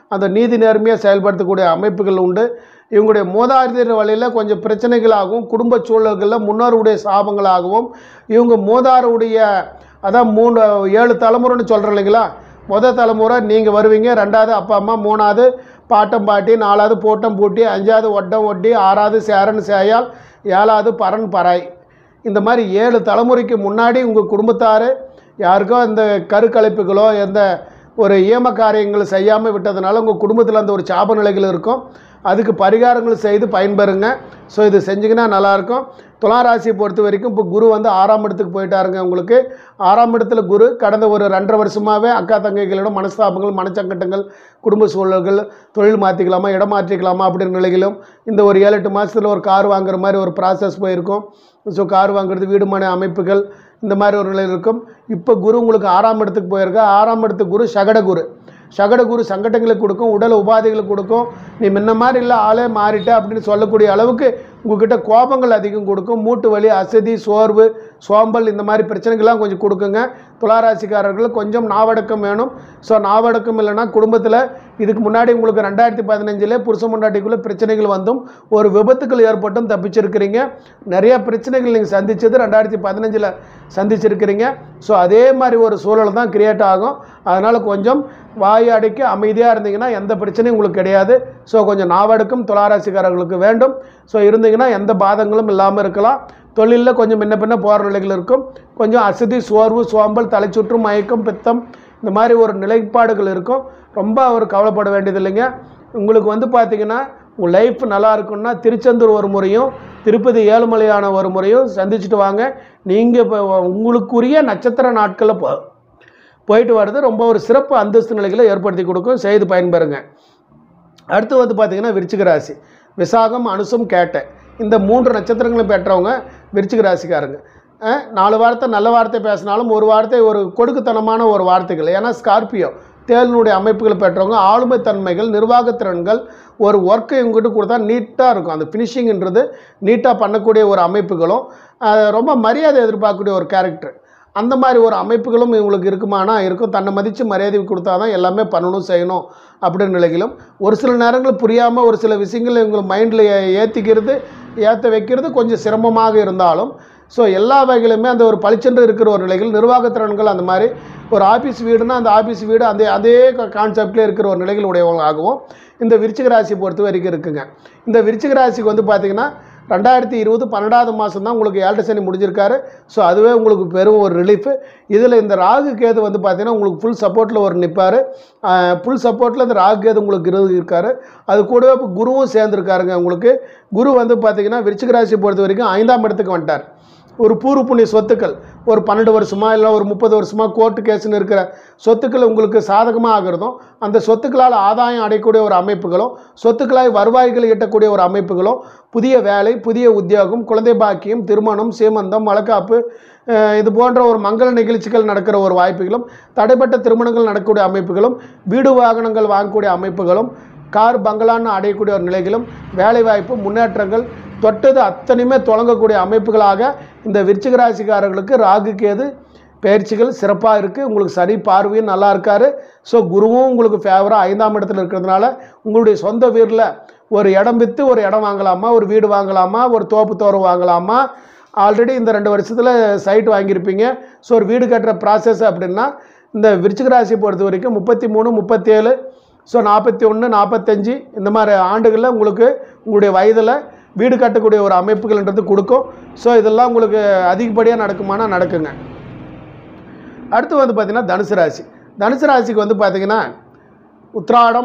அந்த நீதி நேர்மையாக செயல்படுத்தக்கூடிய அமைப்புகள் உண்டு இவங்களுடைய மூதாதையர் வழியில் கொஞ்சம் பிரச்சனைகளாகவும் குடும்ப சூழல்களில் முன்னோருடைய சாபங்களாகவும் இவங்க மூதாருடைய அதான் மூணு ஏழு தலைமுறைன்னு சொல்கிறோம் இல்லைங்களா முத தலைமுறை நீங்கள் வருவீங்க ரெண்டாவது அப்பா அம்மா மூணாவது பாட்டம் பாட்டி நாலாவது போட்டம் பூட்டி அஞ்சாவது ஒட்டம் ஒட்டி ஆறாவது சேரன் சேயால் ஏழாவது பரன் பறாய் இந்த மாதிரி ஏழு தலைமுறைக்கு முன்னாடி உங்கள் குடும்பத்தார் யாருக்கோ இந்த கருக்கலைப்புகளோ எந்த ஒரு ஏம காரியங்கள் செய்யாமல் விட்டதுனால உங்கள் குடும்பத்தில் அந்த ஒரு சாப நிலைகள் இருக்கும் அதுக்கு பரிகாரங்கள் செய்து பயன்பெறுங்க ஸோ இது செஞ்சிங்கன்னா நல்லாயிருக்கும் துலாம் ராசியை பொறுத்த வரைக்கும் இப்போ குரு வந்து ஆறாம் இடத்துக்கு போயிட்டாருங்க உங்களுக்கு ஆறாம் இடத்துல குரு கடந்த ஒரு ரெண்டரை வருஷமாகவே அக்கா தங்கைகளோட மனஸ்தாபங்கள் மனச்சங்கட்டங்கள் குடும்ப சூழல்கள் தொழில் மாற்றிக்கலாமா இடம் மாற்றிக்கலாமா அப்படின்ற நிலையிலும் இந்த ஒரு ஏழு எட்டு மாதத்தில் ஒரு கார் வாங்குற மாதிரி ஒரு ப்ராசஸ் போயிருக்கும் ஸோ கார் வாங்குறது வீடு மனை அமைப்புகள் இந்த மாதிரி ஒரு நிலையில் இருக்கும் இப்போ குரு உங்களுக்கு ஆறாம் இடத்துக்கு போயிருக்கா ஆறாம் இடத்துக்கு குரு சகட குரு சகட குரு சங்கடங்களை கொடுக்கும் உடல் உபாதைகளை கொடுக்கும் நீ முன்ன மாதிரி இல்லை ஆளே மாறிட்ட அப்படின்னு சொல்லக்கூடிய அளவுக்கு உங்ககிட்ட கோபங்கள் அதிகம் கொடுக்கும் மூட்டு வலி அசதி சோர்வு சோம்பல் இந்த மாதிரி பிரச்சனைகள்லாம் கொஞ்சம் கொடுக்குங்க துளாராசிக்காரர்கள் கொஞ்சம் நாவடக்கம் வேணும் ஸோ நாவடக்கம் இல்லைன்னா குடும்பத்தில் இதுக்கு முன்னாடி உங்களுக்கு ரெண்டாயிரத்தி பதினஞ்சில் புருஷ முண்டாட்டிக்குள்ளே பிரச்சனைகள் வந்தும் ஒரு விபத்துக்கள் ஏற்பட்டும் தப்பிச்சிருக்கிறீங்க நிறைய பிரச்சனைகள் நீங்கள் சந்திச்சது ரெண்டாயிரத்தி பதினஞ்சில் சந்திச்சிருக்கிறீங்க ஸோ அதே மாதிரி ஒரு சூழல் தான் கிரியேட் ஆகும் அதனால் கொஞ்சம் வாய் அடைக்க அமைதியாக இருந்தீங்கன்னா எந்த பிரச்சனையும் உங்களுக்கு கிடையாது ஸோ கொஞ்சம் நாவடக்கம் துளாராசிக்காரர்களுக்கு வேண்டும் ஸோ இருந்தீங்கன்னா எந்த பாதங்களும் இல்லாமல் இருக்கலாம் தொழிலில் கொஞ்சம் முன்ன பின்ன போகிற நிலைகள் இருக்கும் கொஞ்சம் அசதி சோர்வு சோம்பல் தலைச்சுற்று மயக்கம் பித்தம் இந்த மாதிரி ஒரு நிலைப்பாடுகள் இருக்கும் ரொம்ப அவர் கவலைப்பட வேண்டியது இல்லைங்க உங்களுக்கு வந்து பார்த்தீங்கன்னா உங்கள் லைஃப் நல்லா இருக்குன்னா திருச்செந்தூர் ஒரு முறையும் திருப்பதி ஏழுமலையான ஒரு முறையும் சந்திச்சுட்டு வாங்க நீங்கள் இப்போ உங்களுக்குரிய நட்சத்திர நாட்களில் போ போயிட்டு வர்றது ரொம்ப ஒரு சிறப்பு அந்தஸ்து நிலைகளை ஏற்படுத்தி கொடுக்கும் செய்து பயன்பெறுங்க அடுத்து வந்து பார்த்தீங்கன்னா விருச்சிக ராசி விசாகம் அனுசம் கேட்டை இந்த மூன்று நட்சத்திரங்களும் பெற்றவங்க விருச்சிக ராசிக்காரங்க அஹ், நாலு வார்த்தை நல்ல வார்த்தை பேசினாலும் ஒரு வார்த்தை ஒரு கொடுக்குத்தனமான ஒரு வார்த்தைகள் ஏன்னா ஸ்கார்பியோ தேலினுடைய அமைப்புகள் பெற்றவங்க ஆளுமை தன்மைகள் நிர்வாகத்திறன்கள் ஒரு ஒர்க்கை இவங்ககிட்ட கொடுத்தா நீட்டாக இருக்கும் அந்த ஃபினிஷிங்ன்றது நீட்டாக பண்ணக்கூடிய ஒரு அமைப்புகளும் அஹ், ரொம்ப மரியாதை எதிர்பார்க்கக்கூடிய ஒரு கேரக்டர் அந்த மாதிரி ஒரு அமைப்புகளும் இவங்களுக்கு இருக்குமானா இருக்கும் தன்னை மதித்து மரியாதை கொடுத்தா தான் எல்லாமே பண்ணணும் செய்யணும் அப்படின்ற நிலையிலும் ஒரு சில நேரங்கள் புரியாமல் ஒரு சில விஷயங்கள் இவங்க மைண்டில் ஏற்றிக்கிறது ஏற்ற வைக்கிறது கொஞ்சம் சிரமமாக இருந்தாலும் ஸோ எல்லா வகையிலுமே அந்த ஒரு பளிச்சென்று இருக்கிற ஒரு நிலைகள் நிர்வாகத்திறன்கள் அந்த மாதிரி ஒரு ஆஃபீஸ் வீடுனா அந்த ஆஃபீஸ் வீடு அந்த அதே கான்செப்ட்லேயே இருக்கிற ஒரு நிலைகள் உடையவங்களாகவும் இந்த விருச்சிக ராசியை பொறுத்த வரைக்கும் இருக்குங்க இந்த விருச்சிக ராசிக்கு வந்து பார்த்திங்கன்னா ரெண்டாயிரத்தி இருபது பன்னெண்டாவது மாதம் தான் உங்களுக்கு ஏழரை சனி முடிஞ்சிருக்காரு ஸோ அதுவே உங்களுக்கு பெரும் ஒரு ரிலீஃபு இதில் இந்த ராகு கேது வந்து பார்த்தீங்கன்னா உங்களுக்கு ஃபுல் சப்போர்ட்டில் ஒரு நிற்பார் ஃபுல் சப்போர்ட்டில் இந்த ராகு கேது உங்களுக்கு இரு இருக்காரு அது கூடவே இப்போ குருவும் சேர்ந்துருக்காருங்க உங்களுக்கு குரு வந்து பார்த்தீங்கன்னா விருச்சிக ராசியை பொறுத்த வரைக்கும் ஐந்தாம் இடத்துக்கு வந்துட்டார் ஒரு பூர்வ புண்ணிய சொத்துக்கள் ஒரு பன்னெண்டு வருஷமா இல்லை ஒரு முப்பது வருஷமா கோர்ட்டு கேஸ்னு இருக்கிற சொத்துக்கள் உங்களுக்கு சாதகமாக ஆகிறதும் அந்த சொத்துக்களால் ஆதாயம் அடையக்கூடிய ஒரு அமைப்புகளும் சொத்துக்களாய் வருவாய்கள் ஈட்டக்கூடிய ஒரு அமைப்புகளும் புதிய வேலை புதிய உத்தியோகம் குழந்தை பாக்கியம் திருமணம் சீமந்தம் வழக்காப்பு அஹ் இது போன்ற ஒரு மங்கள நிகழ்ச்சிகள் நடக்கிற ஒரு வாய்ப்புகளும் தடைப்பட்ட திருமணங்கள் நடக்கக்கூடிய அமைப்புகளும் வீடு வாகனங்கள் வாங்கக்கூடிய அமைப்புகளும் கார் பங்களான்னு அடையக்கூடிய ஒரு நிலைகளும் வேலைவாய்ப்பு முன்னேற்றங்கள் தொட்டது அத்தனையுமே தொடங்கக்கூடிய அமைப்புகளாக இந்த விருச்சிக ராசிக்காரர்களுக்கு ராகு கேது பயிற்சிகள் சிறப்பாக இருக்குது உங்களுக்கு சரி பார்வையும் நல்லா இருக்காரு ஸோ குருவும் உங்களுக்கு ஃபேவராக ஐந்தாம் இடத்துல இருக்கிறதுனால உங்களுடைய சொந்த வீரில் ஒரு இடம் விற்று ஒரு இடம் வாங்கலாமா ஒரு வீடு வாங்கலாமா ஒரு தோப்பு தோரம் வாங்கலாமா ஆல்ரெடி இந்த ரெண்டு வருஷத்தில் சைட் வாங்கியிருப்பீங்க ஸோ ஒரு வீடு கட்டுற ப்ராசஸ் அப்படின்னா இந்த விருச்சிக ராசியை பொறுத்த வரைக்கும் முப்பத்தி மூணு முப்பத்தேழு ஸோ நாற்பத்தி ஒன்று நாற்பத்தஞ்சு இந்த மாதிரி ஆண்டுகளில் உங்களுக்கு உங்களுடைய வயதில் வீடு கட்டக்கூடிய ஒரு அமைப்புகள்ன்றது கொடுக்கும் ஸோ இதெல்லாம் உங்களுக்கு அதிகப்படியாக நடக்குமானா நடக்குங்க அடுத்து வந்து பார்த்திங்கன்னா தனுசு ராசி தனுசு ராசிக்கு வந்து பார்த்திங்கன்னா உத்ராடம்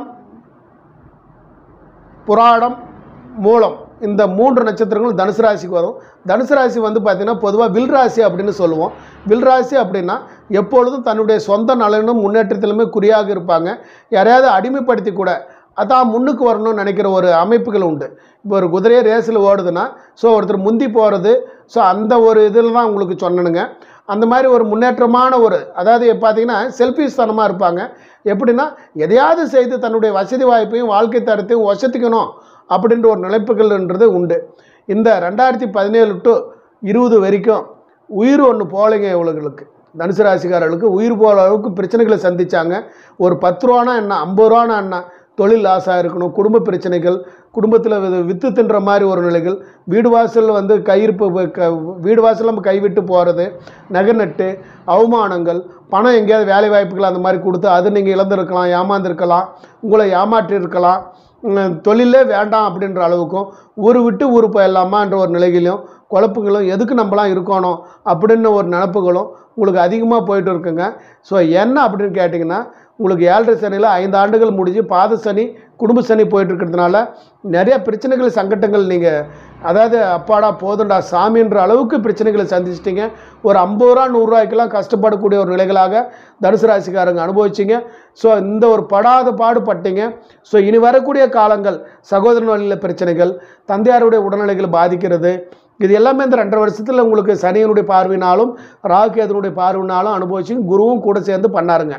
புராடம் மூலம் இந்த மூன்று நட்சத்திரங்களும் தனுசு ராசிக்கு வரும் தனுசு ராசி வந்து பார்த்திங்கன்னா பொதுவாக வில் ராசி அப்படின்னு சொல்லுவோம் வில் ராசி அப்படின்னா எப்பொழுதும் தன்னுடைய சொந்த நலனும் முன்னேற்றத்திலுமே குறியாக இருப்பாங்க யாரையாவது அடிமைப்படுத்தி கூட அதான் முன்னுக்கு வரணும்னு நினைக்கிற ஒரு அமைப்புகள் உண்டு இப்போ ஒரு குதிரையே ரேஸில் ஓடுதுன்னா ஸோ ஒருத்தர் முந்தி போகிறது ஸோ அந்த ஒரு இதில் தான் உங்களுக்கு சொன்னனுங்க அந்த மாதிரி ஒரு முன்னேற்றமான ஒரு அதாவது பார்த்தீங்கன்னா செல்ஃபிஷ் தனமாக இருப்பாங்க எப்படின்னா எதையாவது செய்து தன்னுடைய வசதி வாய்ப்பையும் வாழ்க்கை தரத்தையும் வசதிக்கணும் அப்படின்ற ஒரு நிலைப்புகள்ன்றது உண்டு இந்த ரெண்டாயிரத்தி பதினேழு டு இருபது வரைக்கும் உயிர் ஒன்று போகலைங்க இவங்களுக்கு தனுசு ராசிக்காரர்களுக்கு உயிர் போகிற அளவுக்கு பிரச்சனைகளை சந்திச்சாங்க ஒரு பத்து ரூபானா என்ன ஐம்பது ரூபானா என்ன தொழில் லாஸாக இருக்கணும் குடும்ப பிரச்சனைகள் குடும்பத்தில் வித்து தின்ற மாதிரி ஒரு நிலைகள் வீடு வாசல் வந்து கையிருப்பு வ- க வீடு வாசல் நம்ம கைவிட்டு போகிறது நகை நட்டு அவமானங்கள் பணம் எங்கேயாவது வேலை வாய்ப்புகள் அந்த மாதிரி கொடுத்து அது நீங்கள் இழந்திருக்கலாம் ஏமாந்துருக்கலாம் உங்களை ஏமாற்றி இருக்கலாம் உம், தொழிலே வேண்டாம் அப்படின்ற அளவுக்கும் ஊர் விட்டு ஊர் போயிடலாமான்ற ஒரு நிலையிலும் குழப்பங்களும் எதுக்கு நம்மலாம் இருக்கணும் அப்படின்னு ஒரு நினப்புகளும் உங்களுக்கு அதிகமாக போயிட்டு இருக்குங்க ஸோ என்ன அப்படின்னு கேட்டிங்கன்னா உங்களுக்கு ஏழரை சனியில் ஐந்து ஆண்டுகள் முடிஞ்சு பாத சனி குடும்ப சனி போயிட்டு இருக்கிறதுனால நிறைய பிரச்சனைகள் சங்கட்டங்கள் நீங்கள் அதாவது அப்பாடா போதுண்டா சாமின்ற அளவுக்கு பிரச்சனைகளை சந்திச்சிட்டிங்க ஒரு ஐம்பது ரூபா நூறுரூவாய்க்கெல்லாம் கஷ்டப்படக்கூடிய ஒரு நிலைகளாக தனுசு ராசிக்காரங்க அனுபவிச்சிங்க ஸோ இந்த ஒரு படாத பாடுபட்டீங்க ஸோ இனி வரக்கூடிய காலங்கள் சகோதரன் வழியில் பிரச்சனைகள் தந்தையாருடைய உடல்நிலைகள் பாதிக்கிறது இது எல்லாமே இந்த ரெண்டரை வருஷத்தில் உங்களுக்கு சனியனுடைய பார்வையினாலும் ராகுகேதனுடைய பார்வையினாலும் அனுபவிச்சு குருவும் கூட சேர்ந்து பண்ணாருங்க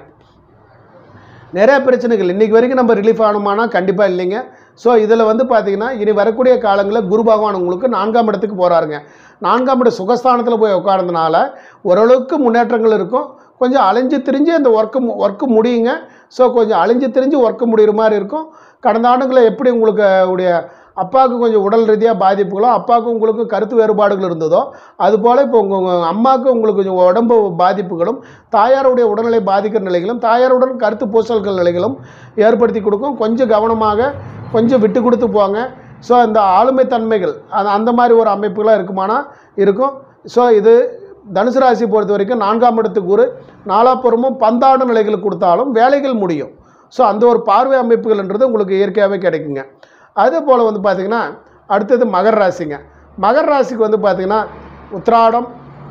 நிறைய பிரச்சனைகள் இன்றைக்கி வரைக்கும் நம்ம ரிலீஃப் ஆகணுமானா கண்டிப்பாக இல்லைங்க ஸோ இதில் வந்து பார்த்தீங்கன்னா இனி வரக்கூடிய காலங்களில் குரு பகவான் உங்களுக்கு நான்காம் இடத்துக்கு போகிறாருங்க நான்காம் இட சுகஸ்தானத்தில் போய் உட்கார்ந்தனால ஓரளவுக்கு முன்னேற்றங்கள் இருக்கும் கொஞ்சம் அலைஞ்சு திரிஞ்சு அந்த ஒர்க்கு ஒர்க்கு முடியுங்க ஸோ கொஞ்சம் அலைஞ்சு திரிஞ்சு ஒர்க்கு முடிகிற மாதிரி இருக்கும் கடந்த ஆண்டுகளில் எப்படி உங்களுக்கு உடைய அப்பாவுக்கு கொஞ்சம் உடல் ரீதியாக பாதிப்புகளோ அப்பாவுக்கும் உங்களுக்கும் கருத்து வேறுபாடுகள் இருந்ததோ அதுபோல் இப்போ உங்கள் உங்கள் அம்மாவுக்கு உங்களுக்கு கொஞ்சம் உடம்பு பாதிப்புகளும் தாயாருடைய உடல்நிலை பாதிக்கிற நிலைகளும் தாயாருடன் கருத்து பூசல்கள் நிலைகளும் ஏற்படுத்தி கொடுக்கும் கொஞ்சம் கவனமாக கொஞ்சம் விட்டு கொடுத்து போங்க ஸோ இந்த ஆளுமை தன்மைகள் அந்த அந்த மாதிரி ஒரு அமைப்புகளாக இருக்குமானா இருக்கும் ஸோ இது தனுசு ராசி பொறுத்த வரைக்கும் நான்காம் இடத்துக்கு குரு நாலாப்புறமும் பந்தாடு நிலைகள் கொடுத்தாலும் வேலைகள் முடியும் ஸோ அந்த ஒரு பார்வை அமைப்புகள்ன்றது உங்களுக்கு இயற்கையாகவே கிடைக்குங்க அதே போல் வந்து பார்த்திங்கன்னா அடுத்தது மகர ராசிங்க மகர ராசிக்கு வந்து பார்த்திங்கன்னா உத்திராடம்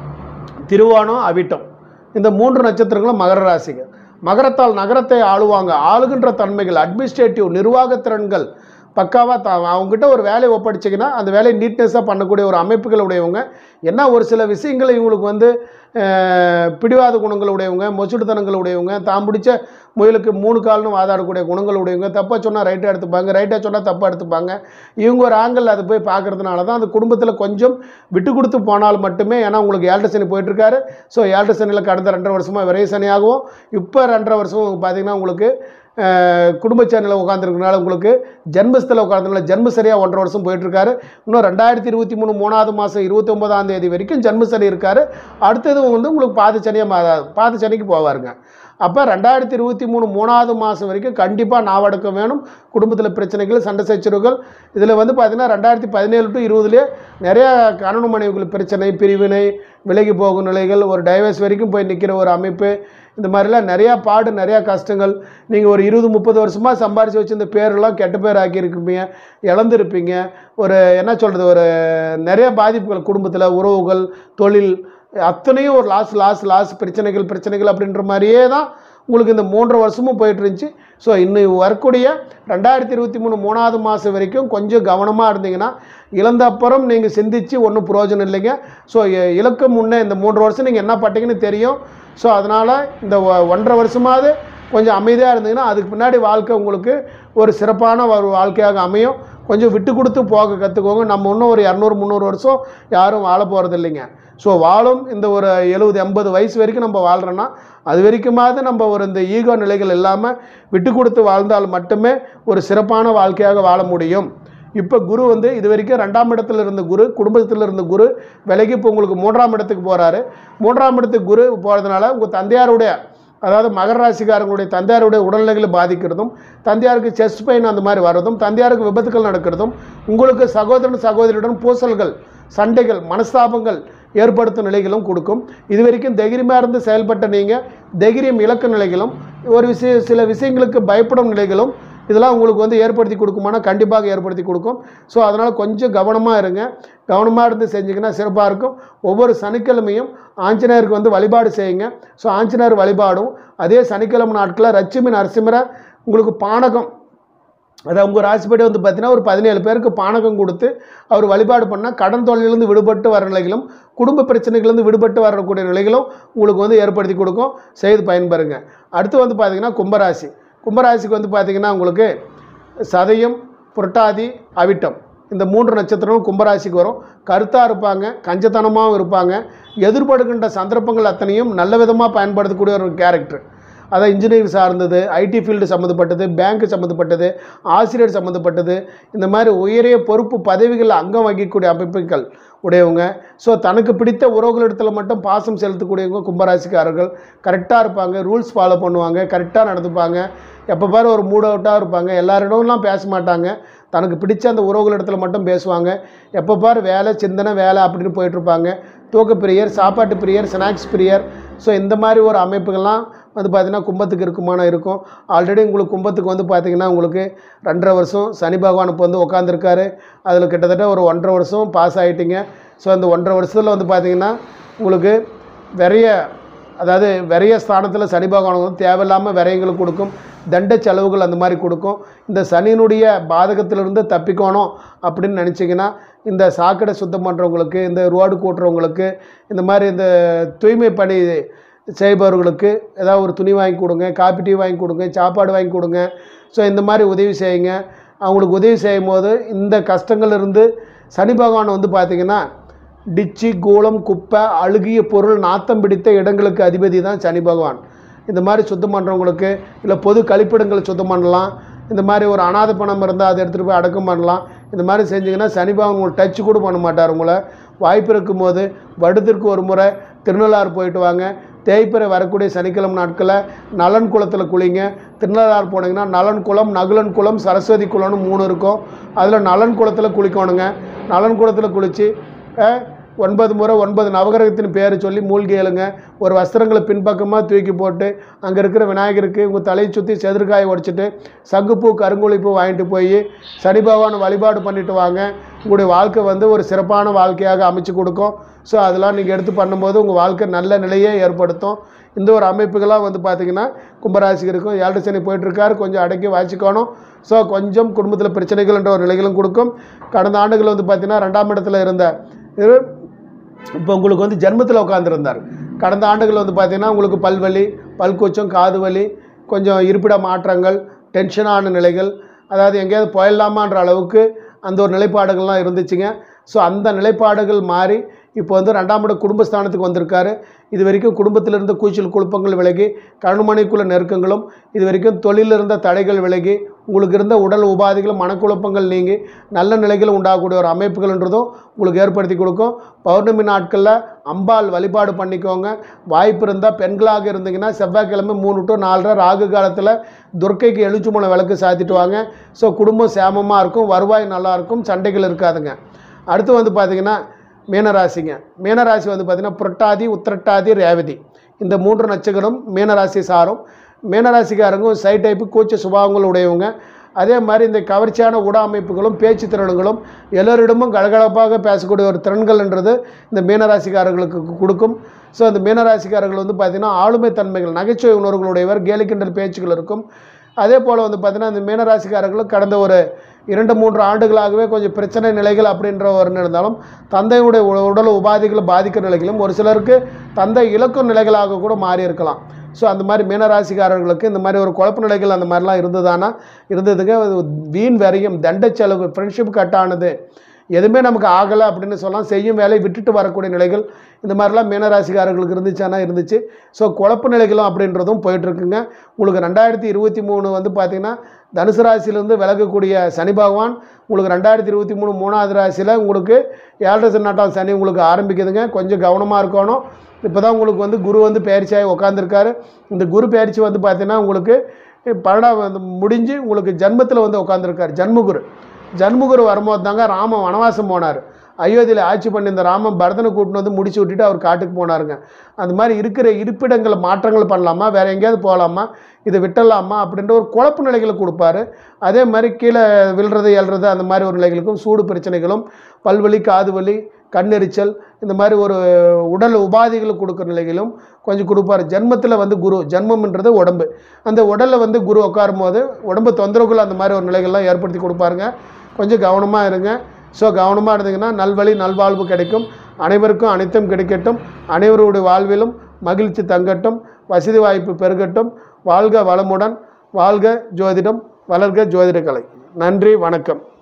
திருவோணம் அவிட்டம் இந்த மூன்று நட்சத்திரங்களும் மகர ராசிங்க மகரத்தால் நகரத்தை ஆளுவாங்க ஆளுகின்ற தன்மைகள் அட்மினிஸ்ட்ரேட்டிவ் நிர்வாக திறன்கள் பக்காவாக த அவங்ககிட்ட ஒரு வேலையை ஒப்படைச்சிங்கன்னா அந்த வேலையை நீட்னஸாக பண்ணக்கூடிய ஒரு அமைப்புகள் உடையவங்க என்ன ஒரு சில விஷயங்கள் இவங்களுக்கு வந்து அஹ், பிடிவாத குணங்கள் உடையவங்க மொசுடுத்தனங்கள் உடையவங்க தான் பிடிச்ச முயலுக்கு மூணு கால்னு வாதாடக்கூடிய குணங்கள் உடையவங்க தப்பாக சொன்னால் ரைட்டாக எடுத்துப்பாங்க ரைட்டாக சொன்னால் தப்பாக எடுத்துப்பாங்க இவங்க ஒரு ஆங்கிள் அதை போய் பார்க்கறதுனால தான் அந்த குடும்பத்தில் கொஞ்சம் விட்டு கொடுத்து போனால் மட்டுமே ஏன்னா உங்களுக்கு ஏழரை சனி போயிட்டுருக்காரு ஸோ ஏழரை சனியில் கடந்த ரெண்டரை வருஷமாக விரைவு சனியாகவும் இப்போ ரெண்டரை வருஷம் பார்த்தீங்கன்னா உங்களுக்கு அஹ், குடும்ப சேனலில் உட்காந்துருக்கனால உங்களுக்கு ஜென்மஸ்தில் உட்காந்துனால ஜென்ம சரியாக ஒன்றரை வருஷம் போயிட்டுருக்காரு இன்னும் ரெண்டாயிரத்தி இருபத்தி மூணு மூணாவது மாதம் இருபத்தி ஒன்பதாம் தேதி வரைக்கும் ஜென்ம சனி இருக்காரு அடுத்தது வந்து உங்களுக்கு பாத சனியாக மா பாத சனிக்கு போவாருங்க அப்போ ரெண்டாயிரத்தி இருபத்தி மூணு மூணாவது மாதம் வரைக்கும் கண்டிப்பாக நாவடக்கம் வேணும் குடும்பத்தில் பிரச்சனைகள் சண்டை சச்சரவுகள் இதில் வந்து பார்த்திங்கன்னா ரெண்டாயிரத்தி பதினேழு டு இருபதுலேயே நிறையா கணவன் மனைவிகள் பிரச்சனை பிரிவினை விலகி போகும் நிலைகள் ஒரு டைவர்ஸ் வரைக்கும் போய் நிற்கிற ஒரு அமைப்பு இந்த மாதிரிலாம் நிறையா பாடு நிறையா கஷ்டங்கள் நீங்கள் ஒரு இருபது முப்பது வருஷமாக சம்பாரித்து வச்சிருந்த பேரெல்லாம் கெட்ட பேர் ஆக்கியிருப்பீங்க இழந்திருப்பீங்க ஒரு என்ன சொல்கிறது ஒரு நிறைய பாதிப்புகள் குடும்பத்தில் உறவுகள் தொழில் அத்தனையும் ஒரு லாஸ் லாஸ் லாஸ் பிரச்சனைகள் பிரச்சனைகள் அப்படின்ற மாதிரியே தான் உங்களுக்கு இந்த மூன்றரை வருஷமும் போயிட்டு இருந்துச்சு ஸோ இன்னும் வரக்கூடிய ரெண்டாயிரத்தி இருபத்தி மூணு மூணாவது மாதம் வரைக்கும் கொஞ்சம் கவனமாக இருந்தீங்கன்னா இழந்த அப்புறம் நீங்கள் சிந்திச்சு ஒன்றும் பிரயோஜனம் இல்லைங்க ஸோ இலக்கு முன்னே இந்த மூன்று வருஷம் நீங்கள் என்ன பட்டீங்கன்னு தெரியும் ஸோ அதனால் இந்த ஒ- ஒன்றரை வருஷமாவது கொஞ்சம் அமைதியாக இருந்தீங்கன்னா அதுக்கு பின்னாடி வாழ்க்கை உங்களுக்கு ஒரு சிறப்பான ஒரு வாழ்க்கையாக அமையும் கொஞ்சம் விட்டு கொடுத்து போக கற்றுக்கோங்க நம்ம இன்னும் ஒரு இரநூறு முந்நூறு வருஷம் யாரும் வாழ போகிறது இல்லைங்க ஸோ வாழும் இந்த ஒரு எழுபது எண்பது வயசு வரைக்கும் நம்ம வாழ்கிறோன்னா அது வரைக்குமாவது நம்ம ஒரு இந்த ஈகோ நிலைகள் இல்லாமல் விட்டு கொடுத்து வாழ்ந்தால் மட்டுமே ஒரு சிறப்பான வாழ்க்கையாக வாழ முடியும் இப்போ குரு வந்து இது வரைக்கும் ரெண்டாம் இடத்துல இருந்த குரு குடும்பத்தில் இருந்த குரு விலகி இப்போ உங்களுக்கு மூன்றாம் இடத்துக்கு போகிறாரு மூன்றாம் இடத்துக்கு குரு போகிறதுனால உங்கள் தந்தையாருடைய அதாவது மகர ராசிக்காரங்களுடைய தந்தையாருடைய உடல்நிலைகளை பாதிக்கிறதும் தந்தையாருக்கு செஸ்ட் பெயின் அந்த மாதிரி வர்றதும் தந்தையாருக்கு விபத்துக்கள் நடக்கிறதும் உங்களுக்கு சகோதரன் சகோதரியுடன் பூசல்கள் சண்டைகள் மனஸ்தாபங்கள் ஏற்படுத்தும் நிலைகளும் கொடுக்கும் இது வரைக்கும் தைரியமாக இருந்து செயல்பட்ட நீங்கள் தைரியம் இலக்க நிலைகளும் ஒரு விஷய சில விஷயங்களுக்கு பயப்படும் நிலைகளும் இதெல்லாம் உங்களுக்கு வந்து ஏற்படுத்தி கொடுக்குமானா கண்டிப்பாக ஏற்படுத்தி கொடுக்கும் ஸோ அதனால் கொஞ்சம் கவனமாக இருங்க கவனமாக இருந்து செஞ்சீங்கன்னா சிறப்பாக இருக்கும் ஒவ்வொரு சனிக்கிழமையும் ஆஞ்சநேயருக்கு வந்து வழிபாடு செய்யுங்க ஸோ ஆஞ்சநேயர் வழிபாடும் அதே சனிக்கிழமை நாட்களில் லட்சுமி நரசிம்மரை உங்களுக்கு பானகம் அதாவது உங்கள் ராசிப்படி வந்து பார்த்தீங்கன்னா ஒரு பதினேழு பேருக்கு பானகம் கொடுத்து அவர் வழிபாடு பண்ணால் கடன் தொழிலிருந்து விடுபட்டு வர நிலைகளும் குடும்ப பிரச்சனைகள்லேருந்து விடுபட்டு வரக்கூடிய நிலைகளும் உங்களுக்கு வந்து ஏற்படுத்தி கொடுக்கும் செய்து பயன்பெறுங்க அடுத்து வந்து பார்த்தீங்கன்னா கும்பராசி கும்பராசிக்கு வந்து பார்த்தீங்கன்னா உங்களுக்கு சதயம் புரட்டாதி அவிட்டம் இந்த மூன்று நட்சத்திரமும் கும்பராசிக்கு வரும் கருத்தாக இருப்பாங்க கஞ்சத்தனமாகவும் இருப்பாங்க எதிர்படுகின்ற சந்தர்ப்பங்கள் அத்தனையும் நல்ல விதமாக பயன்படுத்தக்கூடிய ஒரு கேரக்டர் அதான் இன்ஜினியரிங் சார்ந்தது ஐடி ஃபீல்டு சம்மந்தப்பட்டது பேங்க் சம்மந்தப்பட்டது ஆசிரியர் சம்மந்தப்பட்டது இந்த மாதிரி உயரிய பொறுப்பு பதவிகள் அங்கம் வகிக்கக்கூடிய அமைப்புகள் உடையவங்க ஸோ தனக்கு பிடித்த உறவுகளிடத்தில் மட்டும் பாசம் செலுத்தக்கூடியவங்க கும்பராசிக்காரர்கள் கரெக்டாக இருப்பாங்க ரூல்ஸ் ஃபாலோ பண்ணுவாங்க கரெக்டாக நடந்துப்பாங்க எப்போ பாரு ஒரு மூட் அவுட்டாக இருப்பாங்க எல்லாரிடம்லாம் பேச மாட்டாங்க தனக்கு பிடிச்ச அந்த உறவுகளிடத்தில் மட்டும் பேசுவாங்க எப்போ பாரு வேலை சிந்தனை வேலை அப்படின்னு போயிட்டுருப்பாங்க தூக்க பிரியர் சாப்பாட்டு பிரியர் ஸ்நாக்ஸ் பிரியர் ஸோ இந்த மாதிரி ஒரு அமைப்புகள்லாம் வந்து பார்த்திங்கன்னா கும்பத்துக்கு இருக்குமான இருக்கும் ஆல்ரெடி உங்களுக்கு கும்பத்துக்கு வந்து பார்த்திங்கன்னா உங்களுக்கு ரெண்டரை வருஷம் சனி பகவான் இப்போ வந்து உட்காந்துருக்காரு அதில் கிட்டத்தட்ட ஒரு ஒன்றரை வருஷம் பாஸ் ஆகிட்டீங்க ஸோ அந்த ஒன்றரை வருஷத்தில் வந்து பார்த்திங்கன்னா உங்களுக்கு நிறைய அதாவது விரைய ஸ்தானத்தில் சனி பகவான் வந்து தேவையில்லாமல் விரயங்கள் கொடுக்கும் தண்ட செலவுகள் அந்த மாதிரி கொடுக்கும் இந்த சனியினுடைய பாதகத்திலிருந்து தப்பிக்கணும் அப்படின்னு நினச்சிங்கன்னா இந்த சாக்கடை சுத்தம் பண்ணுறவங்களுக்கு இந்த ரோடு கூட்டுறவங்களுக்கு இந்த மாதிரி இந்த தூய்மை பணி செய்பவர்களுக்கு ஏதாவது ஒரு துணி வாங்கி கொடுங்க காப்பி டீ வாங்கி கொடுங்க சாப்பாடு வாங்கி கொடுங்க ஸோ இந்த மாதிரி உதவி செய்யுங்க அவங்களுக்கு உதவி செய்யும் போது இந்த கஷ்டங்கள் இருந்து சனி பகவான் வந்து பார்த்திங்கன்னா டிச்சி கூலம் குப்பை அழுகிய பொருள் நாத்தம் பிடித்த இடங்களுக்கு அதிபதி தான் சனி பகவான் இந்த மாதிரி சுத்தம் பண்ணுறவங்களுக்கு இல்லை பொது கழிப்பிடங்களை சுத்தம் பண்ணலாம் இந்த மாதிரி ஒரு அனாதை பணம் இருந்தால் அதை எடுத்துகிட்டு போய் அடக்கம் பண்ணலாம் இந்த மாதிரி செஞ்சிங்கன்னா சனி பகவான் உங்களுக்கு டச் கூட பண்ண மாட்டார் உங்களை வாய்ப்பு இருக்கும்போது வருடத்திற்கு ஒரு முறை திருநள்ளாறு போயிட்டு வாங்க தேய்பிறை வரக்கூடிய சனிக்கிழமை நாட்களில் நலன் குளத்தில் குளிங்க திருநள்ளாறு போனீங்கன்னா நலன் குளம் நகுலன் குளம் சரஸ்வதி குளம்னு மூணு இருக்கும் அதில் நலன் குளத்தில் குளிக்கணுங்க நலன் குளத்தில் குளித்து ஒன்பது முறை ஒன்பது நவகிரகத்தின் பேரை சொல்லி மூழ்கி எழுங்க ஒரு வஸ்திரங்களை பின்பக்கமாக தூக்கி போட்டு அங்கே இருக்கிற விநாயகருக்கு உங்கள் தலையை சுற்றி செதுர்காயை உடைச்சிட்டு சங்குப்பூ கருங்குழிப்பூ வாங்கிட்டு போய் சனி பகவான் வழிபாடு பண்ணிட்டு வாங்க உங்களுடைய வாழ்க்கை வந்து ஒரு சிறப்பான வாழ்க்கையாக அமைச்சு கொடுக்கும் ஸோ அதெல்லாம் நீங்கள் எடுத்து பண்ணும்போது உங்கள் வாழ்க்கை நல்ல நிலையை ஏற்படுத்தும் இந்த ஒரு அமைப்புகளாக வந்து பார்த்திங்கன்னா கும்பராசிக்கு இருக்கும் ஏழரை சனி போயிட்டுருக்காரு கொஞ்சம் அடக்கி வாசிக்கணும் ஸோ கொஞ்சம் குடும்பத்தில் பிரச்சனைகள்ன்ற ஒரு நிலைகளும் கொடுக்கும் கடந்த ஆண்டுகள் வந்து பார்த்திங்கன்னா ரெண்டாம் இடத்துல இருந்த இரு இப்போ உங்களுக்கு வந்து ஜென்மத்தில் உட்காந்துருந்தார் கடந்த ஆண்டுகள் வந்து பார்த்திங்கன்னா உங்களுக்கு பல்வலி பல்கூச்சம் காது வலி கொஞ்சம் இருப்பிட மாற்றங்கள் டென்ஷனான நிலைகள் அதாவது எங்கேயாவது போயிடலாமான்ற அளவுக்கு அந்த ஒரு நிலைப்பாடுகள்லாம் இருந்துச்சுங்க ஸோ அந்த நிலைப்பாடுகள் மாறி இப்போ வந்து ரெண்டாம் இட குடும்பஸ்தானத்துக்கு வந்திருக்காரு இது வரைக்கும் குடும்பத்தில் இருந்த கூச்சல் குழப்பங்கள் விலகி கணுமனைக்குள்ள நெருக்கங்களும் இது வரைக்கும் தொழிலில் இருந்த தடைகள் விலகி உங்களுக்கு இருந்த உடல் உபாதைகளும் மனக்குழப்பங்கள் நீங்கி நல்ல நிலைகள் உண்டாகக்கூடிய ஒரு அமைப்புகள்ன்றதும் உங்களுக்கு ஏற்படுத்தி கொடுக்கும் பௌர்ணமி நாட்களில் அம்பாள் வழிபாடு பண்ணிக்கோங்க வாய்ப்பு இருந்தால் பெண்களாக இருந்தீங்கன்னா செவ்வாய்க்கிழமை மூணு டு நாலரை ராகு காலத்தில் துர்க்கைக்கு எழுச்சுமலை விளக்கு சாத்திட்டு வாங்க ஸோ குடும்பம் சேமமாக இருக்கும் வருவாய் நல்லா இருக்கும் சண்டைகள் இருக்காதுங்க அடுத்து வந்து பார்த்திங்கன்னா மீனராசிங்க மீனராசி வந்து பார்த்திங்கன்னா புரட்டாதி உத்திரட்டாதி ரேவதி இந்த மூன்று நட்சத்திரம் மீனராசி சாரும் மீனராசிக்காரங்க சை டைப்பு கூச்ச சுபாவங்கள் உடையவங்க அதே மாதிரி இந்த கவர்ச்சியான உட அமைப்புகளும் பேச்சு திறன்களும் எல்லோரிடமும் கலகலப்பாக பேசக்கூடிய ஒரு திறன்கள்ன்றது இந்த மீனராசிக்காரர்களுக்கு கொடுக்கும் ஸோ இந்த மீனராசிக்காரர்கள் வந்து பார்த்திங்கன்னா ஆளுமை தன்மைகள் நகைச்சுவை உணர்வுகளுடையவர் கேலிக்கிண்டல் பேச்சுகள் இருக்கும் அதே போல் வந்து பார்த்திங்கன்னா இந்த மீனராசிக்காரர்களும் கடந்த ஒரு இரண்டு மூன்று ஆண்டுகளாகவே கொஞ்சம் பிரச்சனை நிலைகள் அப்படின்ற ஒரு இருந்தாலும் தந்தையுடைய உ- உடல் உபாதைகள் பாதிக்கிற நிலைகளும் ஒரு சிலருக்கு தந்தை இலக்கும் நிலைகளாக கூட மாறி இருக்கலாம் ஸோ அந்த மாதிரி மீனராசிக்காரர்களுக்கு இந்த மாதிரி ஒரு குழப்ப நிலைகள் அந்த மாதிரிலாம் இருந்ததானா இருந்ததுங்க அது வீண் வரையும் தண்ட செலவு ஃப்ரெண்ட்ஷிப் கட் ஆனது எதுவுமே நமக்கு ஆகலை அப்படின்னு சொல்லலாம் செய்யும் வேலையை விட்டுட்டு வரக்கூடிய நிலைகள் இந்த மாதிரிலாம் மீனராசிக்காரர்களுக்கு இருந்துச்சானா இருந்துச்சு ஸோ குழப்ப நிலைகளும் அப்படின்றதும் போயிட்டுருக்குங்க உங்களுக்கு ரெண்டாயிரத்தி இருபத்தி மூணு வந்து பார்த்திங்கன்னா தனுசு ராசியிலேருந்து விலகக்கூடிய சனி பகவான் உங்களுக்கு ரெண்டாயிரத்தி இருபத்தி மூணு மூணாவது ராசியில் உங்களுக்கு ஏழரை சன்னாட்டம் சனி உங்களுக்கு ஆரம்பிக்குதுங்க கொஞ்சம் கவனமாக இருக்கணும் இப்போ தான் உங்களுக்கு வந்து குரு வந்து பயிற்சியாகி உட்காந்துருக்காரு இந்த குரு பயிற்சி வந்து பார்த்தீங்கன்னா உங்களுக்கு பன்னெண்டாம் வந்து முடிஞ்சு உங்களுக்கு ஜன்மத்தில் வந்து உட்காந்துருக்காரு ஜன்மகுரு ஜன்மகுரு வரும்போது தாங்க ராமன் வனவாசம் போனார் அயோத்தியில் ஆட்சி பண்ணி இந்த ராமன் பரதனை கூட்டின்னு வந்து முடிச்சு விட்டுட்டு அவர் காட்டுக்கு போனாருங்க அந்த மாதிரி இருக்கிற இருப்பிடங்களை மாற்றங்கள் பண்ணலாமா வேறு எங்கேயாவது போகலாமா இதை விட்டுடலாமா அப்படின்ற ஒரு குழப்ப நிலைகளை கொடுப்பாரு அதே மாதிரி கீழே விழுறது எழுறது அந்த மாதிரி ஒரு நிலைகளுக்கும் சூடு பிரச்சனைகளும் பல்வலி காது வலி கண்ணெரிச்சல் இந்த மாதிரி ஒரு உடல் உபாதைகளை கொடுக்குற நிலைகளும் கொஞ்சம் கொடுப்பாரு ஜென்மத்தில் வந்து குரு ஜென்மம்ன்றது உடம்பு அந்த உடலில் வந்து குரு உட்காரும் போது உடம்பு தொந்தரவுகள் அந்த மாதிரி ஒரு நிலைகள்லாம் ஏற்படுத்தி கொடுப்பாருங்க கொஞ்சம் கவனமாக இருங்க ஸோ கவனமாக இருந்தீங்கன்னா நல்வழி நல்வாழ்வு கிடைக்கும் அனைவருக்கும் அனைத்தும் கிடைக்கட்டும் அனைவருடைய வாழ்விலும் மகிழ்ச்சி தங்கட்டும் வசதி வாய்ப்பு பெருகட்டும் வாழ்க வளமுடன் வாழ்க ஜோதிடம் வளர்க ஜோதிட கலை நன்றி வணக்கம்